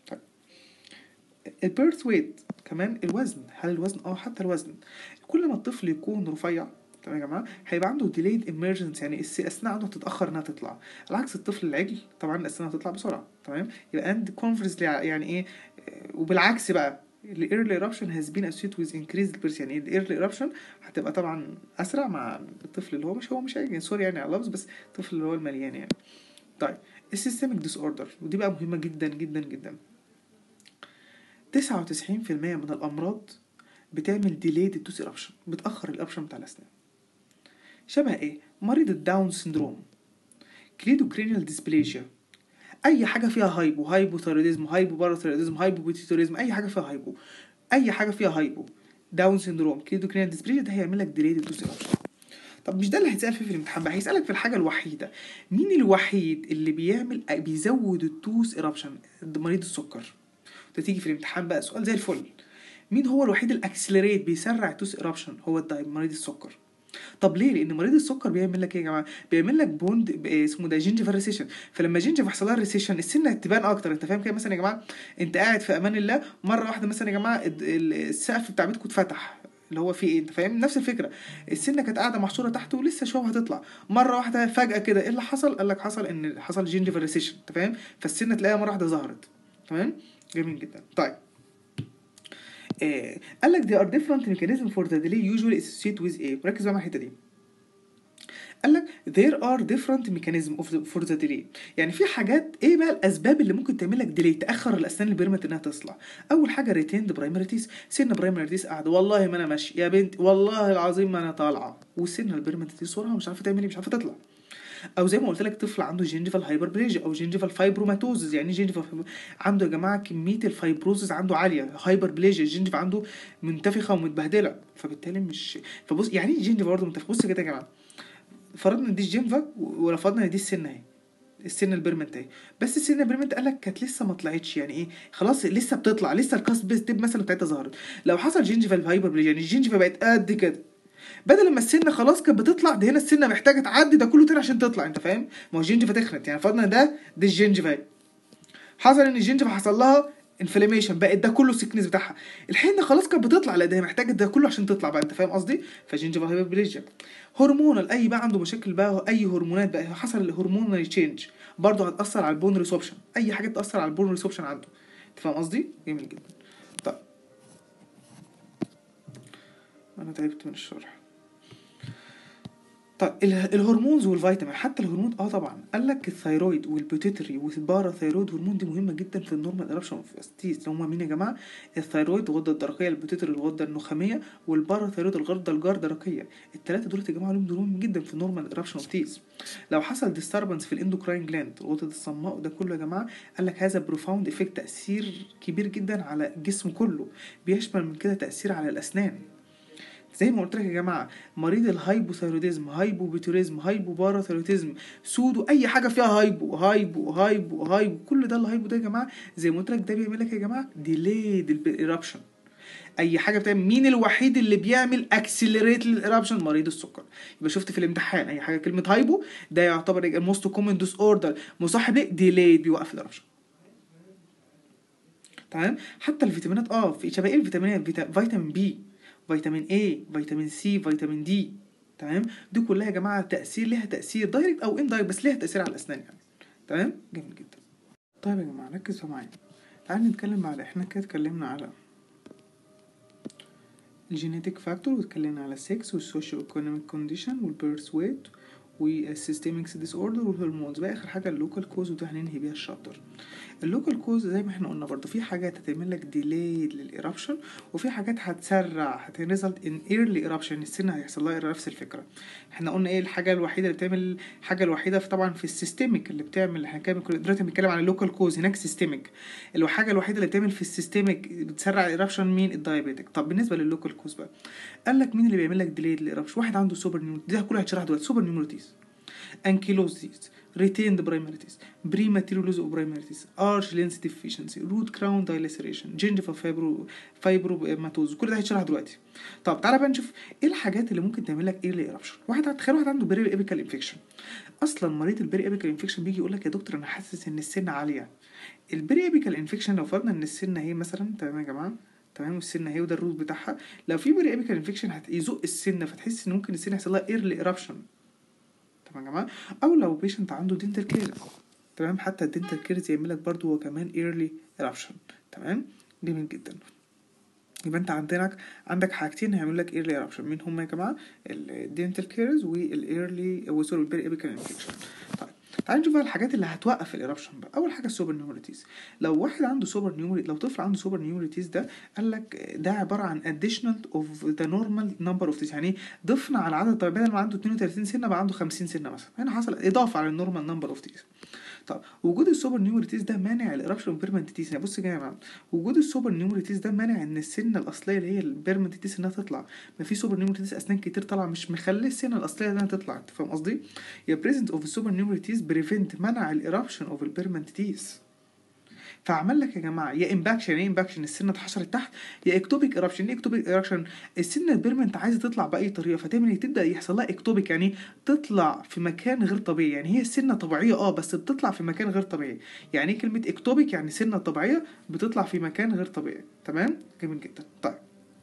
البيرث ويت كمان الوزن هل الوزن اه حتى الوزن كل ما الطفل يكون رفيع تمام يا جماعه هيبقى عنده ديليد ايمرجنس يعني الاسنان عنده تتاخر انها تطلع على عكس الطفل العجل طبعا الاسنان هتطلع بسرعه تمام يبقى اند كونفرس يعني ايه وبالعكس بقى الايرلي ايربشن هاز بين اسوشيت ويز انكريز البيرس يعني الايرلي ايربشن هتبقى طبعا اسرع مع الطفل اللي هو مش هو مش عجل يعني سوري يعني على اللفظ بس الطفل اللي هو المليان يعني طيب السيستميك ديس اوردر ودي بقى مهمه جدا جدا جدا تسعة وتسعين في المية من الأمراض بتعمل ديليد التوس إرابشن بتأخر الإرابشن بتاع الأسنان شبه إيه؟ مريض الداون سندروم كليدوكرينيال ديسبليجيا أي حاجة فيها هايبو هايبو ثيروديزم هايبو باراثيروديزم هايبو بيتيتوريزم أي حاجة فيها هايبو أي حاجة فيها هايبو داون سندروم كليدوكرينيال ديسبليجيا ده هيعمل لك ديليد التوس إرابشن طب مش ده اللي هيتسأل فيه في الامتحان بقى هيسألك في الحاجة الوحيدة مين الوحيد اللي بيعمل بيزود التوس إرابشن مريض السكر ده تيجي في الامتحان بقى سؤال زي الفل مين هو الوحيد الاكسلريت بيسرع التوس ايربشن هو الدايب مريض السكر طب ليه لان مريض السكر بيعمل لك ايه يا جماعه بيعمل لك بوند اسمه ده جينجيفال ريسيشن فلما جينجيف يحصل لها ريسيشن السنه تبان اكتر انت فاهم كده مثلا يا جماعه انت قاعد في امان الله مره واحده مثلا يا جماعه السقف بتاع بيتكم اتفتح اللي هو فيه ايه انت فاهم نفس الفكره السنه كانت قاعده محشوره تحت ولسه شويه هتطلع مره واحده فجاه كده ايه اللي حصل قال لك حصل ان حصل جينجيفال ريسيشن انت فاهم فالسنه تلاقيها مره واحده ظهرت تمام جميل جدا طيب آه قال لك there are different mechanism for the delay usually associated with ايه ركز بقى مع الحته دي قال لك there are different mechanism of the, for the delay يعني في حاجات ايه بقى الاسباب اللي ممكن تعمل لك ديلي تاخر الاسنان البيرمت انها تصلع اول حاجه ريتيند برايمريتيس سن برايمريتيس قاعده والله ما انا ماشي يا بنت والله العظيم ما انا طالعه وسن البيرمتيس صورها مش عارفه تعمل ايه مش عارفه تطلع او زي ما قلت لك طفل عنده جينجيفال هايبربليجيا او جينجيفال فايبروماتوزز يعني جينجيفال عنده يا جماعه كميه الفايبروزز عنده عاليه هايبربليجيا الجينجيفا عنده منتفخه ومتبهدله فبالتالي مش فبص يعني ايه جينجيفا برضه منتفخ بص كده يا جماعه فرضنا ان دي الجينفا ورفضنا ان دي السن اهي السن البيرمنت اهي بس السن البيرمنت قال لك كانت لسه ما طلعتش يعني ايه خلاص لسه بتطلع لسه الكاست بيس تيب مثلا بتاعتها ظهرت لو حصل جينجيفال هايبربليجيا يعني الجينجيفا بقت قد كده بدل ما السنه خلاص كانت بتطلع ده هنا السنه محتاجه تعدي ده كله تاني عشان تطلع انت فاهم ما هو الجنجفه تخنت يعني فرضنا ده دي الجنجفه حصل ان الجنجفه حصل لها انفلاميشن بقت ده كله السكنس بتاعها الحين ده خلاص كانت بتطلع لا ده هي محتاجه ده كله عشان تطلع بقى انت فاهم قصدي فجنجفال هايبربليجيا هرمونال اي بقى عنده مشاكل بقى اي هرمونات بقى حصل الهرمونال تشينج برضه هتاثر على البون ريسوبشن اي حاجه تاثر على البون ريسوبشن عنده انت فاهم قصدي جميل جدا طيب انا تعبت من الشرح طيب الهرمونز والفيتامين حتى الهرمون اه طبعا قال لك الثيرويد والبيوتيتري والباراثيرويد هرمون دي مهمه جدا في النورمال ايربشن اوف ستيز اللي هم مين يا جماعه الثيرويد الغده الدرقيه البيوتيتري الغده النخاميه والباراثيرويد الغده الجردرقيه الثلاثه دول يا جماعه لهم دور مهم جدا في النورمال ايربشن اوف تيز لو حصل ديستربنس في الاندوكراين جلاند الغدد الصماء وده كله يا جماعه قال لك هذا بروفاوند افكت تاثير كبير جدا على الجسم كله بيشمل من كده تاثير على الاسنان زي ما قلت لك يا جماعه مريض الهايبوثايروديزم هايبوبيتوريزم هايبوباراثيرويدزم سودو اي حاجه فيها هايبو هايبو هايبو هايبو كل ده الهايبو ده يا جماعه زي ما قلت لك ده بيعمل لك يا جماعه ديليد الايربشن اي حاجه بتعمل مين الوحيد اللي بيعمل اكسلريت للايربشن مريض السكر يبقى شفت في الامتحان اي حاجه كلمه هايبو ده يعتبر الموست كومن ديس اوردر مصاحب ليه ديليد بيوقف الايربشن تمام حتى الفيتامينات اه في شبه ايه الفيتامينات فيتامين بي فيتامين A فيتامين C فيتامين D تمام دي كلها يا جماعه تاثير ليها تاثير دايركت او اندايركت بس ليها تاثير على الاسنان يعني تمام جميل جدا طيب يا جماعه ركزوا معايا تعالوا نتكلم على احنا كده اتكلمنا على الجينيتك فاكتور واتكلمنا على السكس والسوشيو ايكونوميك كونديشن والبيرث ويت والسيستميكس ديس اوردر والهرمونز بقى اخر حاجه اللوكال كوز ودي هننهي بيها الشابتر اللوكال كوز زي ما احنا قلنا برضه في حاجات هتعمل لك ديلي للايربشن وفي حاجات هتسرع هتريزلت ان ايرلي ايربشن السن هيحصل لها نفس الفكره احنا قلنا ايه الحاجه الوحيده اللي بتعمل الحاجه الوحيده في طبعا في السيستميك اللي بتعمل احنا كده دلوقتي بنتكلم عن اللوكال كوز هناك سيستميك الحاجه الوحيده اللي بتعمل في السيستميك بتسرع الايربشن مين الدايابيتك طب بالنسبه لللوكال كوز بقى قال لك مين اللي بيعمل لك ديلي للايربشن واحد عنده سوبر نيوروتيز دي كلها هتشرح دلوقتي سوبر نيوروتيز ankylosis retained primarities premature loss of primarities arch lens deficiency root crown dilaceration gingival fibro fibromatosis كل ده هيتشرح دلوقتي طب تعالى بقى نشوف ايه الحاجات اللي ممكن تعمل لك ايرلي ايربشن واحد تخيل واحد عنده بيري ابيكال انفكشن اصلا مريض البيري ابيكال انفكشن بيجي يقول لك يا دكتور انا حاسس ان السن عاليه البيري ابيكال انفكشن لو فرضنا ان السن اهي مثلا تمام يا جماعه تمام والسن اهي وده الروت بتاعها لو في بيري ابيكال انفكشن هيزق السن فتحس ان ممكن السن يحصل لها ايرلي ايربشن تمام يا جماعه او لو بيشنت عنده دينتال كيرز تمام حتى الدينتال كيرز يعمل لك برضه هو كمان ايرلي ايربشن تمام جميل جدا يبقى انت عندك عندك حاجتين هيعملوا لك ايرلي ايربشن مين هما يا جماعه الدينتال كيرز والايرلي وسوري البيري ابيكال انفكشن طيب تعال نشوف بقى الحاجات اللي هتوقف الايربشن بقى اول حاجه السوبر نيوريتيز لو واحد عنده سوبر نيوري لو طفل عنده سوبر نيوريتيز ده قال لك ده عباره عن additional of the normal number of teeth يعني ضفنا على العدد الطبيعي بدل ما عنده 32 سنه بقى عنده 50 سنه مثلا هنا حصل اضافه على النورمال نمبر اوف تيث طب وجود السوبر نيوريتيز ده مانع الايربشن بيرمنت تيث يعني بص يا جماعه وجود السوبر نيوريتيز ده مانع ان السنه الاصليه اللي هي البيرمنت تيث انها تطلع ما في سوبر نيوريتيز اسنان كتير طالعه مش مخلي السنه الاصليه انها تطلع انت فاهم قصدي يا بريزنت اوف السوبر نيوريتيز بريفنت منع الايربشن اوف البيرمنت تيث فعمل لك يا جماعه يا امباكشن ايه امباكشن السنه اتحشرت تحت يا اكتوبيك ايربشن ايه اكتوبيك ايربشن السنه البيرمنت عايزه تطلع باي طريقه فتعمل ايه تبدا يحصل لها اكتوبيك يعني تطلع في مكان غير طبيعي يعني هي السنه طبيعيه اه بس بتطلع في مكان غير طبيعي يعني ايه كلمه اكتوبيك يعني سنه طبيعيه بتطلع في مكان غير طبيعي تمام جميل جدا طيب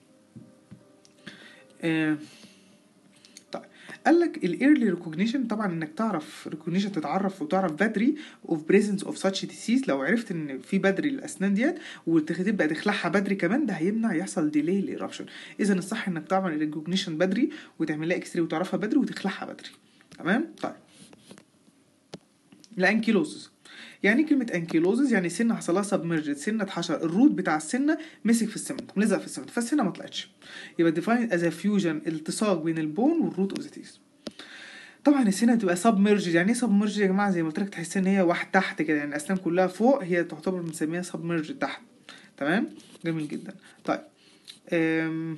آه طيب قال لك الايرلي ريكوجنيشن طبعا انك تعرف ريكوجنيشن تتعرف وتعرف بدري اوف بريزنس اوف ساتش ديسيز لو عرفت ان في بدري الاسنان ديت وتبدا تخلعها بدري كمان ده هيمنع يحصل ديلي للايربشن اذا الصح انك تعمل ريكوجنيشن بدري وتعمل لها اكس راي وتعرفها بدري وتخلعها بدري تمام طيب الانكيلوزز يعني كلمة انكيلوزز يعني سنة حصل لها سبمرجد سنة اتحشر الروت بتاع السنة مسك في السمنت ملزق في السمنت فالسنة ما طلعتش يبقى ديفاين از فيوجن التصاق بين البون والروت اوف ذا تيث طبعا السنه تبقى سبمرجد يعني ايه سبمرجد يا جماعه زي ما قلت لك تحس ان هي واحد تحت كده يعني الاسنان كلها فوق هي تعتبر بنسميها سبمرجد تحت تمام جميل جدا طيب أم...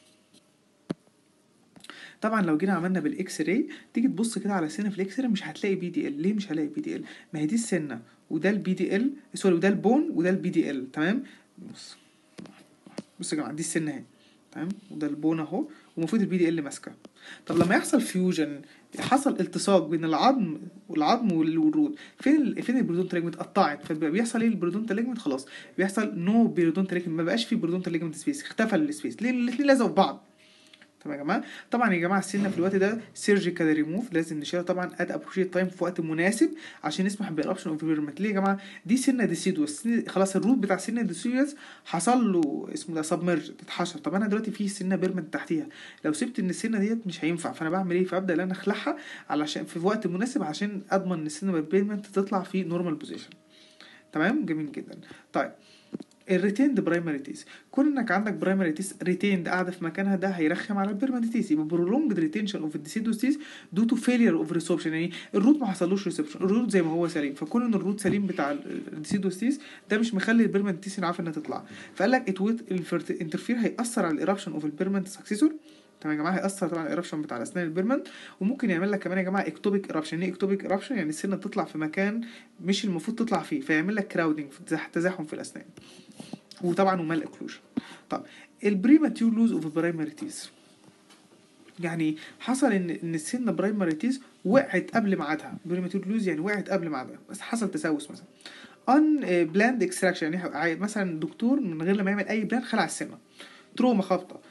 طبعا لو جينا عملنا بالاكس راي تيجي تبص كده على السنه في الاكس راي مش هتلاقي بي دي ال ليه مش هلاقي بي دي ال ما هي دي السنه وده البي دي ال سوري وده البون وده البي دي ال تمام بص بص يا جماعه دي السنه اهي تمام وده البون اهو ومفروض البي دي ال ماسكه طب لما يحصل فيوجن حصل التصاق بين العظم والعظم والروت فين ال... فين البرودونتال ليجمنت اتقطعت فبيحصل ايه البرودونتال ليجمنت خلاص بيحصل نو برودونتال ليجمنت ما بقاش في برودونتال ليجمنت سبيس اختفى السبيس ليه الاثنين لازقوا في بعض تمام يا جماعه طبعا يا جماعه السنه في الوقت ده سيرجيكال ريموف لازم نشيلها طبعا ات ابروشيت تايم في وقت مناسب عشان نسمح بالاوبشن اوف ليه يا جماعه دي سنه ديسيدوس خلاص الروت بتاع سنه ديسيدوس حصل له اسمه ده سبمرج اتحشر طب انا دلوقتي في سنه بيرمنت تحتيها لو سبت ان السنه ديت مش هينفع فانا بعمل ايه فابدا ان انا اخلعها علشان في وقت مناسب عشان اضمن ان السنه بيرمنت تطلع في نورمال بوزيشن تمام جميل جدا طيب الريتيند برايمري تيس كون انك عندك برايمري تيس ريتيند قاعده في مكانها ده هيرخم على البيرمنت تيس يبقى برولونجد ريتينشن اوف الديسيدوس تيس دو تو فيلير اوف ريسبشن يعني الروت ما حصلوش ريسبشن الروت زي ما هو سليم فكون ان الروت سليم بتاع الديسيدوس تيس ده مش مخلي البيرمنت تيس عارفه انها تطلع فقال لك ات ويت انترفير هيأثر على الايربشن اوف البيرمنت سكسيسور تمام يا جماعه هيأثر طبعا الايربشن بتاع الاسنان البيرمنت وممكن يعمل لك كمان يا جماعه اكتوبيك ايربشن ايه اكتوبيك ايربشن يعني السنه تطلع في مكان مش المفروض تطلع فيه فيعمل لك كراودنج تزاحم في الاسنان وطبعا ومال اكلوجن طب البريماتيور لوز اوف برايمري تيز يعني حصل ان ان السنه برايمري تيز وقعت قبل ميعادها بريماتيور لوز يعني وقعت قبل ميعادها بس حصل تسوس مثلا ان بلاند اكستراكشن يعني مثلا دكتور من غير لما يعمل اي بلان خلع السنه تروما خبطه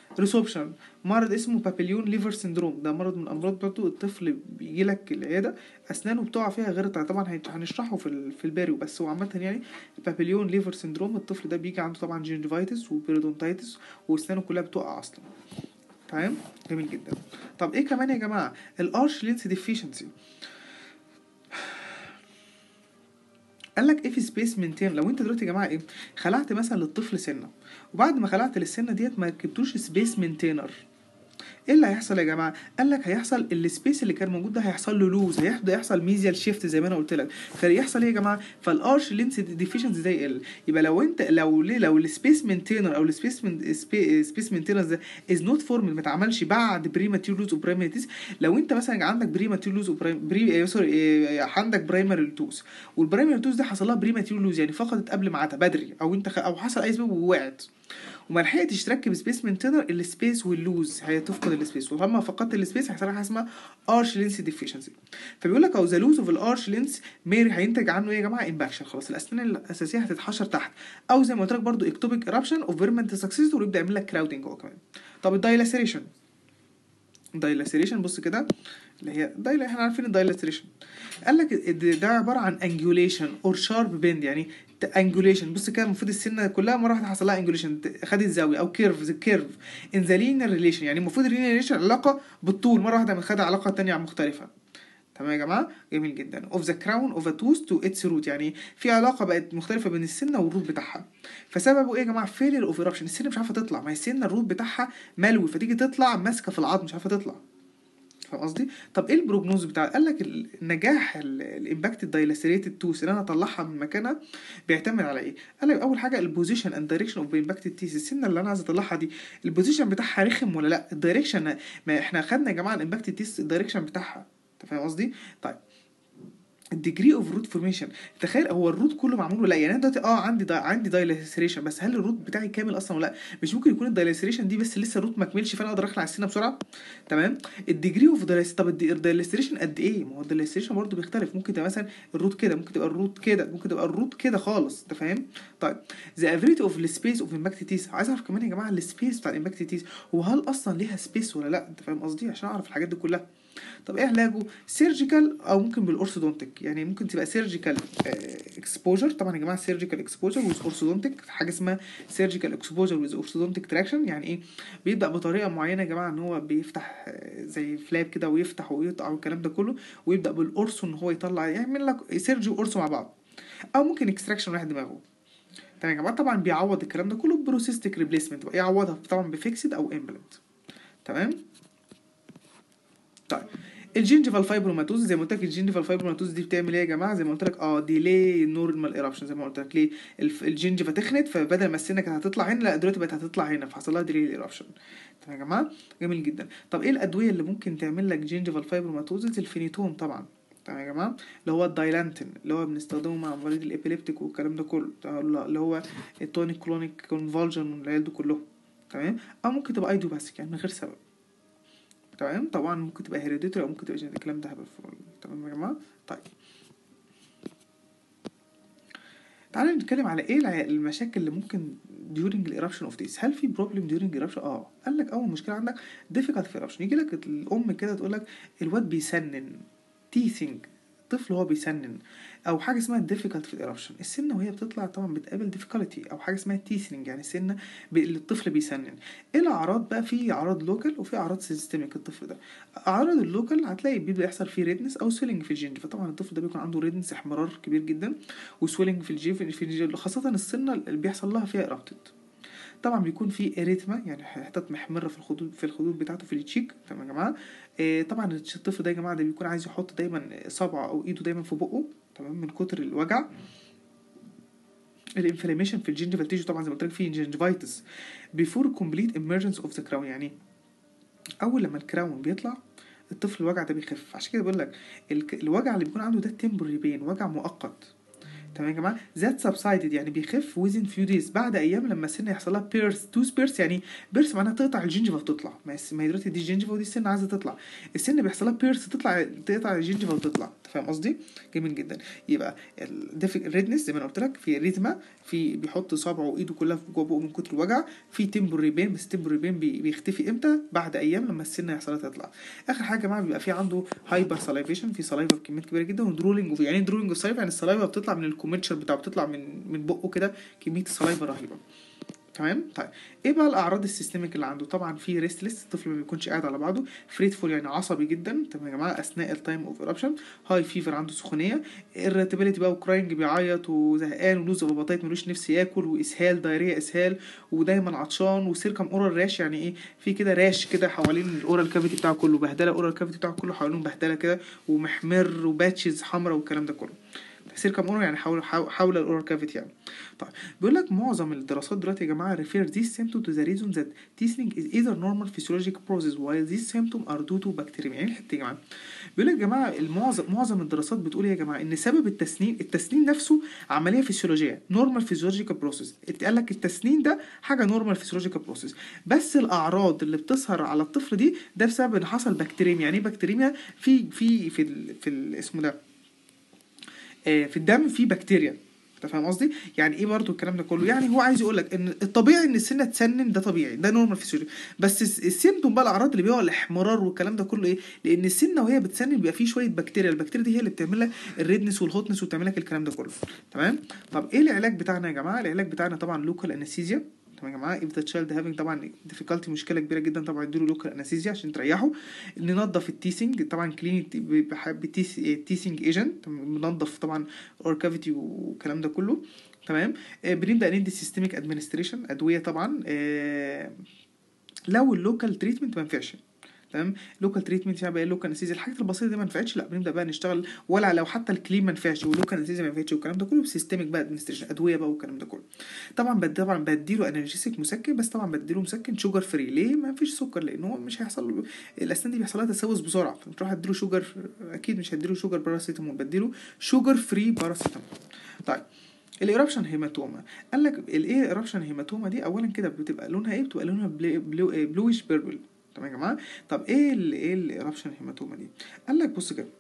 ريسوبشن مرض اسمه بابليون ليفر سيندروم ده مرض من الامراض برضه الطفل بيجي لك العياده اسنانه بتقع فيها غير طبعا هنت- هنشرحه في ال- في الباريو بس هو عامه يعني بابليون ليفر سيندروم الطفل ده بيجي عنده طبعا جينجيفايتس وبيريدونتايتس واسنانه كلها بتقع اصلا تمام جميل جدا طب ايه كمان يا جماعه الارش لينس ديفيشنسي قال لك ايه في سبيس مينتين لو انت دلوقتي يا جماعه ايه خلعت مثلا للطفل سنه وبعد ما خلعت للسنه ديت ما ركبتوش سبيس مينتينر ايه اللي هيحصل يا جماعه قال لك هيحصل السبيس اللي كان موجود ده هيحصل له لوز هيبدا يحصل ميزيال شيفت زي ما انا قلت لك فيحصل ايه يا جماعه فالارش لينس ديفيشنسي ده يقل يبقى لو انت لو ليه لو السبيس مينتينر او السبيس من سبيس مينتينر ده از نوت فورمد ما اتعملش بعد بريماتيور لوز وبرايماتيز لو انت مثلا عندك بريماتيور لوز بري سوري عندك برايمري توز والبرايمري توز ده حصل لها بريماتيور لوز يعني فقدت قبل ميعادها بدري او انت خ... او حصل اي سبب ووقعت وما لحقتش تركب سبيس مينتينر السبيس واللوز هتفقد السبيس ولما فقدت السبيس هيحصل حاجه اسمها ارش لينس ديفيشنسي فبيقول لك او ذا لوز اوف الارش لينس مير هينتج عنه ايه يا جماعه امباكشن خلاص الاسنان الاساسيه هتتحشر تحت او زي ما قلت لك برضو اكتوبيك ايربشن اوف فيرمنت سكسيسور ويبدا يعمل لك كراودنج هو كمان طب الدايلاسيريشن دايلاسيريشن بص كده اللي هي دايلا احنا عارفين الدايلاسيريشن قال لك ده عباره عن انجوليشن اور شارب بيند يعني انجوليشن بص كده المفروض السنه كلها مره واحده حصل لها انجوليشن خدت زاويه او كيرف زي كيرف ان ذا لينير ريليشن يعني المفروض اللينير ريليشن علاقه بالطول مره واحده خد علاقه تانية مختلفه تمام يا جماعه جميل جدا اوف ذا كراون اوف ا توث تو اتس روت يعني في علاقه بقت مختلفه بين السنه والروت بتاعها فسببه ايه يا جماعه فيلر اوف ايربشن السنه مش عارفه تطلع ما هي السنه الروت بتاعها ملوي فتيجي تطلع ماسكه في العظم مش عارفه تطلع فاهم قصدي؟ طب ايه البروجنوز بتاع قال لك النجاح الامباكت دايلاسيريتد توث اللي انا اطلعها من مكانها بيعتمد على ايه؟ قال لك اول حاجه البوزيشن اند دايركشن اوف امباكت تيث السنه اللي انا عايز اطلعها دي البوزيشن بتاعها رخم ولا لا؟ الدايركشن ما احنا خدنا يا جماعه الامباكت تيث الدايركشن بتاعها انت فاهم قصدي؟ طيب الديجري اوف روت فورميشن تخيل هو الروت كله معمول ولا يعني انا دلوقتي اه عندي دا عندي دايلاسيريشن بس هل الروت بتاعي كامل اصلا ولا لا مش ممكن يكون الدايلاسيريشن دي بس لسه الروت ما كملش فانا اقدر اخلع السنه بسرعه تمام الديجري اوف طب الدايلاسيريشن قد ايه ما هو الدايلاسيريشن برضه بيختلف ممكن تبقى مثلا الروت كده ممكن تبقى الروت كده ممكن تبقى الروت كده خالص انت فاهم طيب ذا افريتي اوف السبيس اوف امباكت تيس عايز اعرف كمان يا جماعه السبيس بتاع الامباكت تيس هو هل اصلا ليها سبيس ولا لا انت فاهم قصدي عشان اعرف الحاجات دي كلها طب ايه علاجه سيرجيكال او ممكن بالاورثودونتيك يعني ممكن تبقى سيرجيكال اكسبوجر طبعا يا جماعه سيرجيكال اكسبوجر ويز اورثودونتيك حاجه اسمها سيرجيكال اكسبوجر ويز اورثودونتيك تراكشن يعني ايه بيبدا بطريقه معينه يا جماعه ان هو بيفتح زي فلاب كده ويفتح ويقطع والكلام ده كله ويبدا بالاورثو ان هو يطلع يعمل لك سيرجي واورثو مع بعض او ممكن اكستراكشن واحد دماغه تمام يا جماعه طبعا بيعوض الكلام ده كله بروسيستيك ريبليسمنت بقى يعوضها طبعا بفيكسد او امبلنت تمام طيب الجينجيفال فايبروماتوز زي ما قلت لك الجينجيفال فايبروماتوز دي بتعمل ايه يا جماعه زي ما قلت لك اه ديلي نورمال ايربشن زي ما قلت لك ليه الجينجيفا تخنت فبدل ما السنه كانت هتطلع هنا لا دلوقتي بقت هتطلع هنا فحصل لها ديلي ايربشن تمام يا جماعه جميل جدا طب ايه الادويه اللي ممكن تعمل لك جينجيفال فايبروماتوز الفينيتون طبعا تمام يا جماعه اللي هو الدايلانتين اللي هو بنستخدمه مع مريض الابيليبتيك والكلام ده كله اللي هو التونيك كلونيك كونفولجن والعيال دول كلهم تمام او ممكن تبقى ايديوباسيك يعني من غير سبب تمام طبعا ممكن تبقى هيريديتري او ممكن تبقى جينيتك الكلام ده هبل تمام يا جماعه طيب تعالى نتكلم على ايه المشاكل اللي ممكن during الايربشن اوف ديس هل في بروبلم during الايربشن اه قال لك اول مشكله عندك difficult في الايربشن يجي لك الام كده تقول لك الواد بيسنن تيثينج طفل هو بيسنن او حاجه اسمها difficult في الايربشن السنه وهي بتطلع طبعا بتقابل difficulty او حاجه اسمها تيثنينج يعني السنه اللي الطفل بيسنن ايه الاعراض بقى في اعراض لوكال وفي اعراض سيستميك الطفل ده اعراض اللوكال هتلاقي بيبدا يحصل فيه ريدنس او سويلنج في الجنج فطبعا الطفل ده بيكون عنده ريدنس احمرار كبير جدا وسويلنج في الجيف في الجيف خاصه السنه اللي بيحصل لها فيها ايربتد طبعا بيكون في اريتما يعني حتت محمره في الخدود في الخدود بتاعته في التشيك تمام يا جماعه إيه طبعا الطفل ده يا جماعه ده بيكون عايز يحط دايما صبعه او ايده دايما في بقه تمام من كتر الوجع الانفلاميشن في الجنجفال تيشو طبعا زي ما قلت لك في جنجفايتس بيفور كومبليت emergence اوف ذا كراون يعني اول لما الكراون بيطلع الطفل الوجع ده بيخف عشان كده بقول لك الوجع اللي بيكون عنده ده تمبرري بين وجع مؤقت تمام يا جماعه ذات سبسايدد يعني بيخف within few days بعد ايام لما السن يحصل لها بيرس توز بيرس يعني بيرس معناها تقطع الجنجفه وتطلع ما هي- ما هي دلوقتي دي الجنجفه ودي السن عايزه تطلع السن بيحصل لها بيرس تطلع تقطع الجنجفه وتطلع أنت فاهم قصدي جميل جدا يبقى الريدنس زي ما انا قلت لك في ريتما في بيحط صابعه وايده كلها في جوه بقه من كتر الوجع في تمبوري بين بس تمبوري بين بي- بيختفي امتى بعد ايام لما السن يحصل لها تطلع اخر حاجه يا جماعه بيبقى في عنده هايبر سلايفيشن في سلايفا بكميات كبيره جدا ودرولينج يعني درولينج اوف سلايفا يعني السلايفا بتطلع من الكوميتشر بتاعه بتطلع من من بقه كده كميه سلايفا رهيبه تمام طيب ايه بقى الاعراض السيستميك اللي عنده طبعا في ريستلس الطفل ما بيكونش قاعد على بعضه فريتفول يعني عصبي جدا تمام يا جماعه اثناء التايم اوف ايربشن هاي فيفر عنده سخونيه irritability بقى وكراينج بيعيط وزهقان ولوز اوف ابيتايت ملوش نفس ياكل واسهال دايريه اسهال ودايما عطشان وسيركم اورال راش يعني ايه في كده راش كده حوالين الاورال كافيتي بتاعه كله بهدله اورال كافيتي بتاعه كله حوالين بهدله كده ومحمر وباتشز حمراء والكلام ده كله سيركم اورال يعني حول حول, حول الاورال كافيتي يعني طيب بيقول لك معظم الدراسات دلوقتي يا جماعه refer these symptoms to the reason that teething is either normal physiological process while these symptoms are due to bacteria يعني إيه الحته دي يا جماعه بيقول لك يا جماعه المعظم معظم الدراسات بتقول ايه يا جماعه ان سبب التسنين التسنين نفسه عمليه فسيولوجيه نورمال فيزيولوجيكال بروسيس قال لك التسنين ده حاجه نورمال فيزيولوجيكال بروسيس بس الاعراض اللي بتظهر على الطفل دي ده بسبب ان حصل بكتيريميا يعني ايه بكتيريميا في في في ال في ال اسمه ده آه، في الدم في بكتيريا انت فاهم قصدي يعني ايه برضو الكلام ده كله يعني هو عايز يقول لك ان الطبيعي ان السنه تسنن ده طبيعي ده نورمال فيسيولوجي بس الس- السيمتوم بقى الاعراض اللي بيبقى الاحمرار والكلام ده كله ايه لان السنه وهي بتسنن بيبقى فيه شويه بكتيريا البكتيريا دي هي اللي بتعمل لك الريدنس والهوتنس وبتعمل لك الكلام ده كله تمام طب ايه العلاج بتاعنا يا جماعه العلاج بتاعنا طبعا لوكال انستيزيا تمام يا جماعه if the child having طبعا difficulty مشكله كبيره جدا طبعا اديله لوكال انستيزيا عشان تريحه ننظف التيسنج طبعا كلين بتيسنج ايجنت بننظف طبعا اور كافيتي والكلام ده كله تمام آه، بنبدا ندي سيستميك ادمنستريشن ادويه طبعا آه، لو اللوكال تريتمنت ما نفعش تمام لوكال تريتمنت يعني بقى لوكال انستيزيا الحاجات البسيطه دي ما نفعتش لا بنبدا بقى نشتغل ولا لو حتى الكلين ما نفعش واللوكال انستيزيا ما نفعتش والكلام ده كله بسيستميك بقى ادمنستريشن ادويه بقى والكلام ده كله طبعا بد طبعا بديله انرجيسيك مسكن بس طبعا بديله مسكن شوجر فري ليه ما فيش سكر لان هو مش هيحصل له الاسنان دي بيحصل لها تسوس بسرعه فتروح اديله شوجر اكيد مش هديله شوجر باراسيتامول بديله شوجر فري باراسيتامول طيب الايربشن هيماتوما قال لك الايه ايربشن هيماتوما دي اولا كده بتبقى لونها ايه بتبقى لونها بلو بلو بلويش بيربل تمام يا جماعه طب ايه ال ايه الايربشن هيماتوما دي قال لك بص كده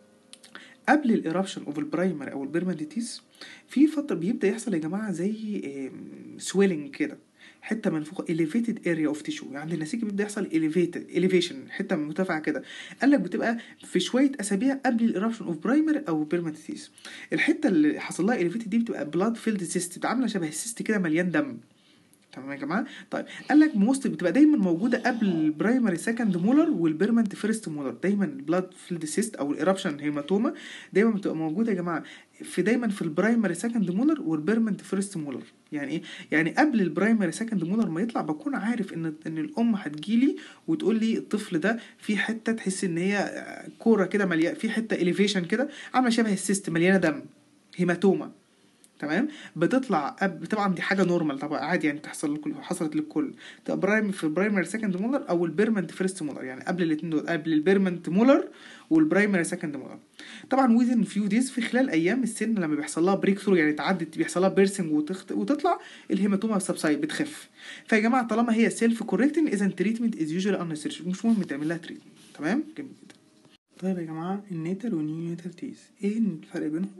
قبل الايربشن اوف البرايمر او البيرماديتيس في فتره بيبدا يحصل يا جماعه زي سويلنج كده حته منفوخه elevated area of tissue يعني النسيج بيبدا يحصل elevated elevation حته مرتفعه كده قال لك بتبقى في شويه اسابيع قبل الايربشن اوف برايمر او بيرماتيتيس الحته اللي حصل لها elevated دي بتبقى blood filled cyst بتبقى عامله شبه السيست كده مليان دم تمام يا جماعه طيب قال لك موست بتبقى دايما موجوده قبل البرايمري سكند مولر والبيرمنت فيرست مولر دايما البلاد فيلد سيست او الايربشن هيماتوما دايما بتبقى موجوده يا جماعه في دايما في البرايمري سكند مولر والبيرمنت فيرست مولر يعني ايه يعني قبل البرايمري سكند مولر ما يطلع بكون عارف ان ان الام هتجيلي وتقول لي الطفل ده في حته تحس ان هي كوره كده مليانه في حته اليفيشن كده عامله شبه السيست مليانه دم هيماتوما تمام بتطلع أب... طبعا دي حاجه نورمال طبعا عادي يعني تحصل لكل حصلت للكل تبقى برايم في برايمري سكند مولر او البيرمنت فيرست مولر يعني قبل الاثنين دول قبل البيرمنت مولر والبرايمري سكند مولر طبعا ويزن فيو ديز في خلال ايام السن لما بيحصل لها بريك ثرو يعني تعدت بيحصل لها بيرسنج وتخت... وتطلع الهيماتوما سبسايد بتخف فيا جماعه طالما هي سيلف كوركتنج اذا تريتمنت از يوجوالي انسيرش مش مهم تعمل لها تريتمنت تمام جميل جدا طيب يا جماعه النيتال والنيونيتال تيز ايه الفرق بينهم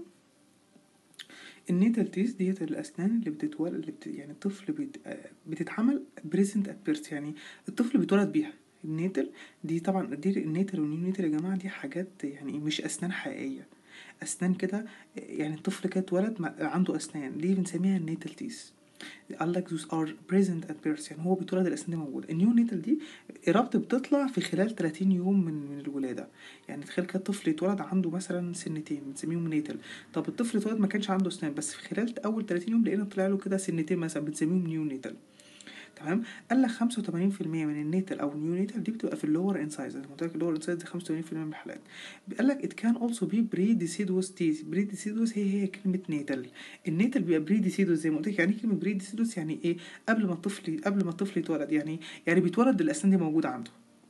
النيتال تيست ديت الاسنان اللي بتتولد اللي بت... يعني الطفل بت... بتتعمل بريزنت ات بيرث يعني الطفل بيتولد بيها النيتال دي طبعا دي النيتال والنيونيتال يا جماعه دي حاجات يعني مش اسنان حقيقيه اسنان كده يعني الطفل كده اتولد عنده اسنان دي بنسميها النيتال تيست قال لك those are present at birth يعني هو بيتولد الاسنان دي موجوده النيو نيتال دي ربط بتطلع في خلال 30 يوم من من الولاده يعني تخيل كده الطفل يتولد عنده مثلا سنتين بنسميهم نيتال طب الطفل اتولد ما كانش عنده اسنان بس في خلال اول 30 يوم لقينا طلع له كده سنتين مثلا بنسميهم نيو نيتال تمام قال لك 85% من النيتال او النيو نيتال دي بتبقى في اللور انسايز زي ما قلت لك اللور انسايز دي 85% من الحالات قال لك ات كان اولسو بي بري ديسيدوس تيز بري ديسيدوس هي هي كلمه نيتال النيتال بيبقى بري ديسيدوس زي ما قلت لك يعني كلمه بري ديسيدوس يعني ايه قبل ما الطفل قبل ما الطفل يتولد يعني يعني بيتولد الاسنان دي موجوده عنده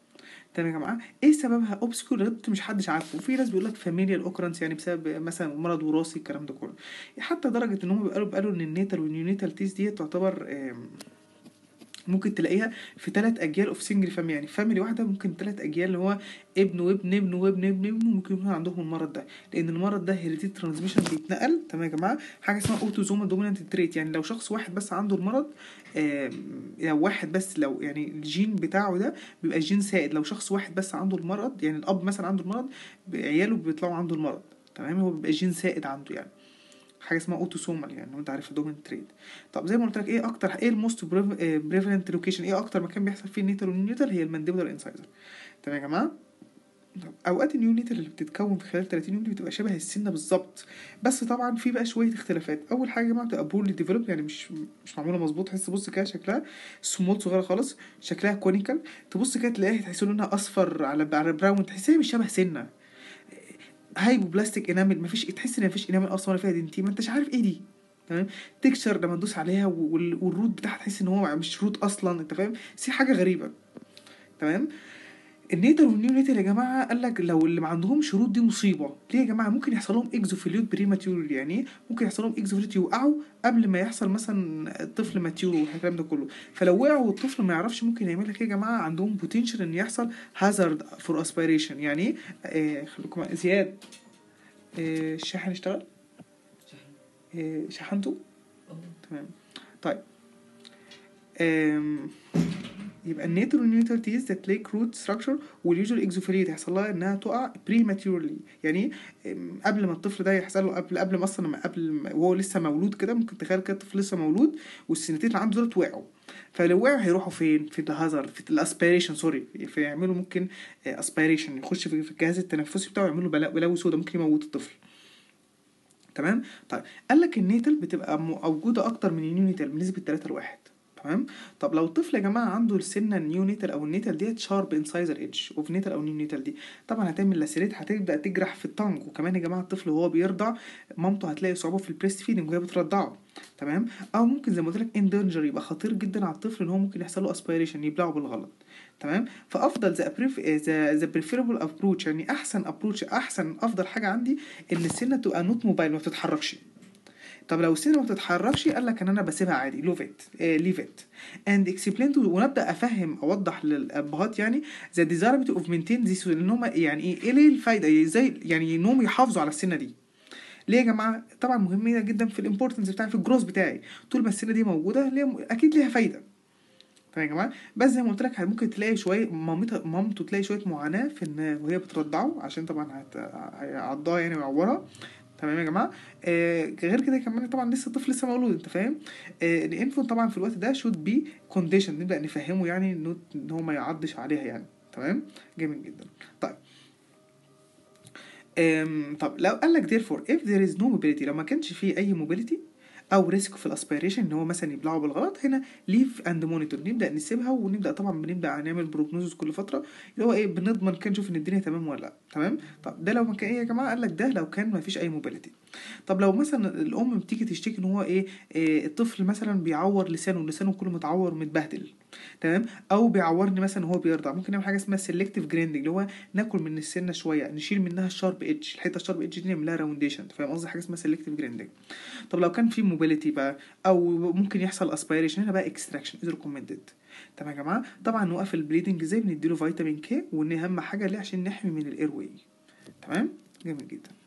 تمام يا جماعه ايه سببها اوبسكور مش حدش عارفه وفي ناس بيقول لك فاميليال اوكرنس يعني بسبب مثلا مرض وراثي الكلام ده كله حتى درجه ان هم بيقولوا بيقولوا ان النيتال والنيونيتال تيست دي تعتبر آم، ممكن تلاقيها في ثلاث اجيال اوف سنجل فاميلي يعني فاميلي واحده ممكن ثلاث اجيال اللي هو ابن وابن ابن وابن ابن ابن ممكن يكون عندهم المرض ده لان المرض ده هيريديتي ترانسميشن بيتنقل تمام يا جماعه حاجه اسمها اوتوزومال دومينانت تريت يعني لو شخص واحد بس عنده المرض آم، لو واحد بس لو يعني الجين بتاعه ده بيبقى الجين سائد لو شخص واحد بس عنده المرض يعني الاب مثلا عنده المرض عياله بيطلعوا عنده المرض تمام هو بيبقى جين سائد عنده يعني حاجه اسمها اوتوسومال يعني لو انت عارف الدوميننت تريد طب زي ما قلت لك ايه اكتر ايه الموست بريفلنت لوكيشن ايه اكتر مكان بيحصل فيه النيتال والنيوتال هي المانديبولار انسايزر تمام يا جماعه طب اوقات النيونيتال اللي بتتكون في خلال 30 يوم دي بتبقى شبه السنه بالظبط بس طبعا في بقى شويه اختلافات اول حاجه يا جماعه بتبقى بورلي ديفلوب يعني مش مش معموله مظبوط تحس بص كده شكلها سمول صغيره خالص شكلها كونيكال تبص كده تلاقيها تحس لونها اصفر على على براون تحسها مش شبه سنه هايبو بلاستيك انامل مفيش تحس ان مفيش انامل اصلا ولا فيها دنتي ما انتش عارف ايه دي تمام تكشر لما تدوس عليها وال- والروت بتاعها تحس ان هو مش روت اصلا انت فاهم بس حاجه غريبه تمام النيتال والنيو نيتال يا جماعه قال لك لو اللي ما عندهمش روت دي مصيبه ليه يا جماعه ممكن يحصل لهم اكزوفيليوت بريماتيور يعني ايه ممكن يحصل لهم اكزوفيليوت يوقعوا قبل ما يحصل مثلا الطفل ماتيور والكلام ده كله فلو وقعوا والطفل ما يعرفش ممكن يعمل لك ايه يا جماعه عندهم بوتنشال ان يحصل هازارد فور اسبيريشن يعني ايه آه خليكم زياد آه الشاحن اشتغل آه شحنته تمام طيب آم، يبقى النيتال والنيوتال تيز ذات ليك روت ستراكشر واليوجوال اكزوفيليت يحصل لها انها تقع بريماتيورلي يعني أم، قبل ما الطفل ده يحصل له قبل قبل ما اصلا ما- قبل ما- وهو لسه مولود كده ممكن تخيل كده الطفل لسه مولود والسنتين اللي عنده دول وقعوا فلو وقعوا هيروحوا فين؟ في الهازارد في الاسبيريشن سوري فيعملوا ممكن اسبيريشن يخش في في الجهاز التنفسي بتاعه يعملوا بلا- بلاوي سودا ممكن يموت الطفل تمام طيب قال لك النيتال بتبقى موجوده اكتر من النيونيتال بنسبه 3 لواحد تمام طب لو الطفل يا جماعه عنده السنه النيونيتال او النيتال ديت شارب انسايزر ايدج اوف نيتال او نيونيتال دي طبعا هتعمل لاسيريت هتبدا تجرح في الطنج وكمان يا جماعه الطفل وهو بيرضع مامته هتلاقي صعوبه في البريست فيدنج وهي بترضعه تمام او ممكن زي ما قلت لك ان دينجر يبقى خطير جدا على الطفل ان هو ممكن يحصل له اسبيريشن يبلعه بالغلط تمام فافضل ذا ذا ذا بريفيربل ابروتش يعني احسن ابروتش احسن افضل حاجه عندي ان السنه تبقى نوت موبايل ما بتتحركش طب لو السنه ما بتتحركش قال لك ان انا بسيبها عادي لوفيت ليفيت اند اكسبلين ونبدا افهم اوضح للابهات يعني ذا ديزايربيلتي اوف مينتين ذيس ان هم يعني ايه ايه ليه الفايده ازاي يعني انهم يحافظوا على السنه دي ليه يا جماعه طبعا مهمه جدا في الامبورتنس بتاعي في الجروث بتاعي طول ما السنه دي موجوده ليه اكيد ليها فايده فاهم يا جماعه بس زي ما قلت لك ممكن تلاقي شويه مامتها مامته تلاقي شويه معاناه في ان وهي بترضعه عشان طبعا هت- هيعضها يعني ويعورها تمام يا جماعه آه غير كده كمان طبعا لسه الطفل لسه مولود انت فاهم آه الانفون طبعا في الوقت ده شود بي كونديشن نبدا نفهمه يعني انه ان هو ما يعضش عليها يعني تمام جميل جدا طيب أم طب لو قال لك therefore if there is no mobility لو ما كانش فيه اي mobility او ريسك في الاسبيريشن ان هو مثلا يبلعه بالغلط هنا ليف اند مونيتور نبدا نسيبها ونبدا طبعا بنبدا نعمل بروجنوزس كل فتره اللي هو ايه بنضمن كده نشوف ان الدنيا تمام ولا لا تمام طب ده لو ما كان ايه يا جماعه قال لك ده لو كان ما فيش اي موبيليتي طب لو مثلا الام بتيجي تشتكي ان هو ايه, إيه الطفل مثلا بيعور لسانه لسانه كله متعور ومتبهدل تمام او بيعورني مثلا وهو بيرضع ممكن نعمل حاجه اسمها سيلكتيف جريندنج اللي هو ناكل من السنه شويه نشيل منها الشارب ايدج الحته الشارب ايدج دي نعمل لها راونديشن فاهم قصدي حاجه اسمها سيلكتيف جريندنج طب لو كان في موبيليتي بقى او ممكن يحصل اسبيريشن هنا بقى اكستراكشن از ريكومندد تمام يا جماعه طبعا نوقف البليدنج ازاي بنديله فيتامين كي وان اهم حاجه ليه عشان نحمي من الاير واي تمام جميل جدا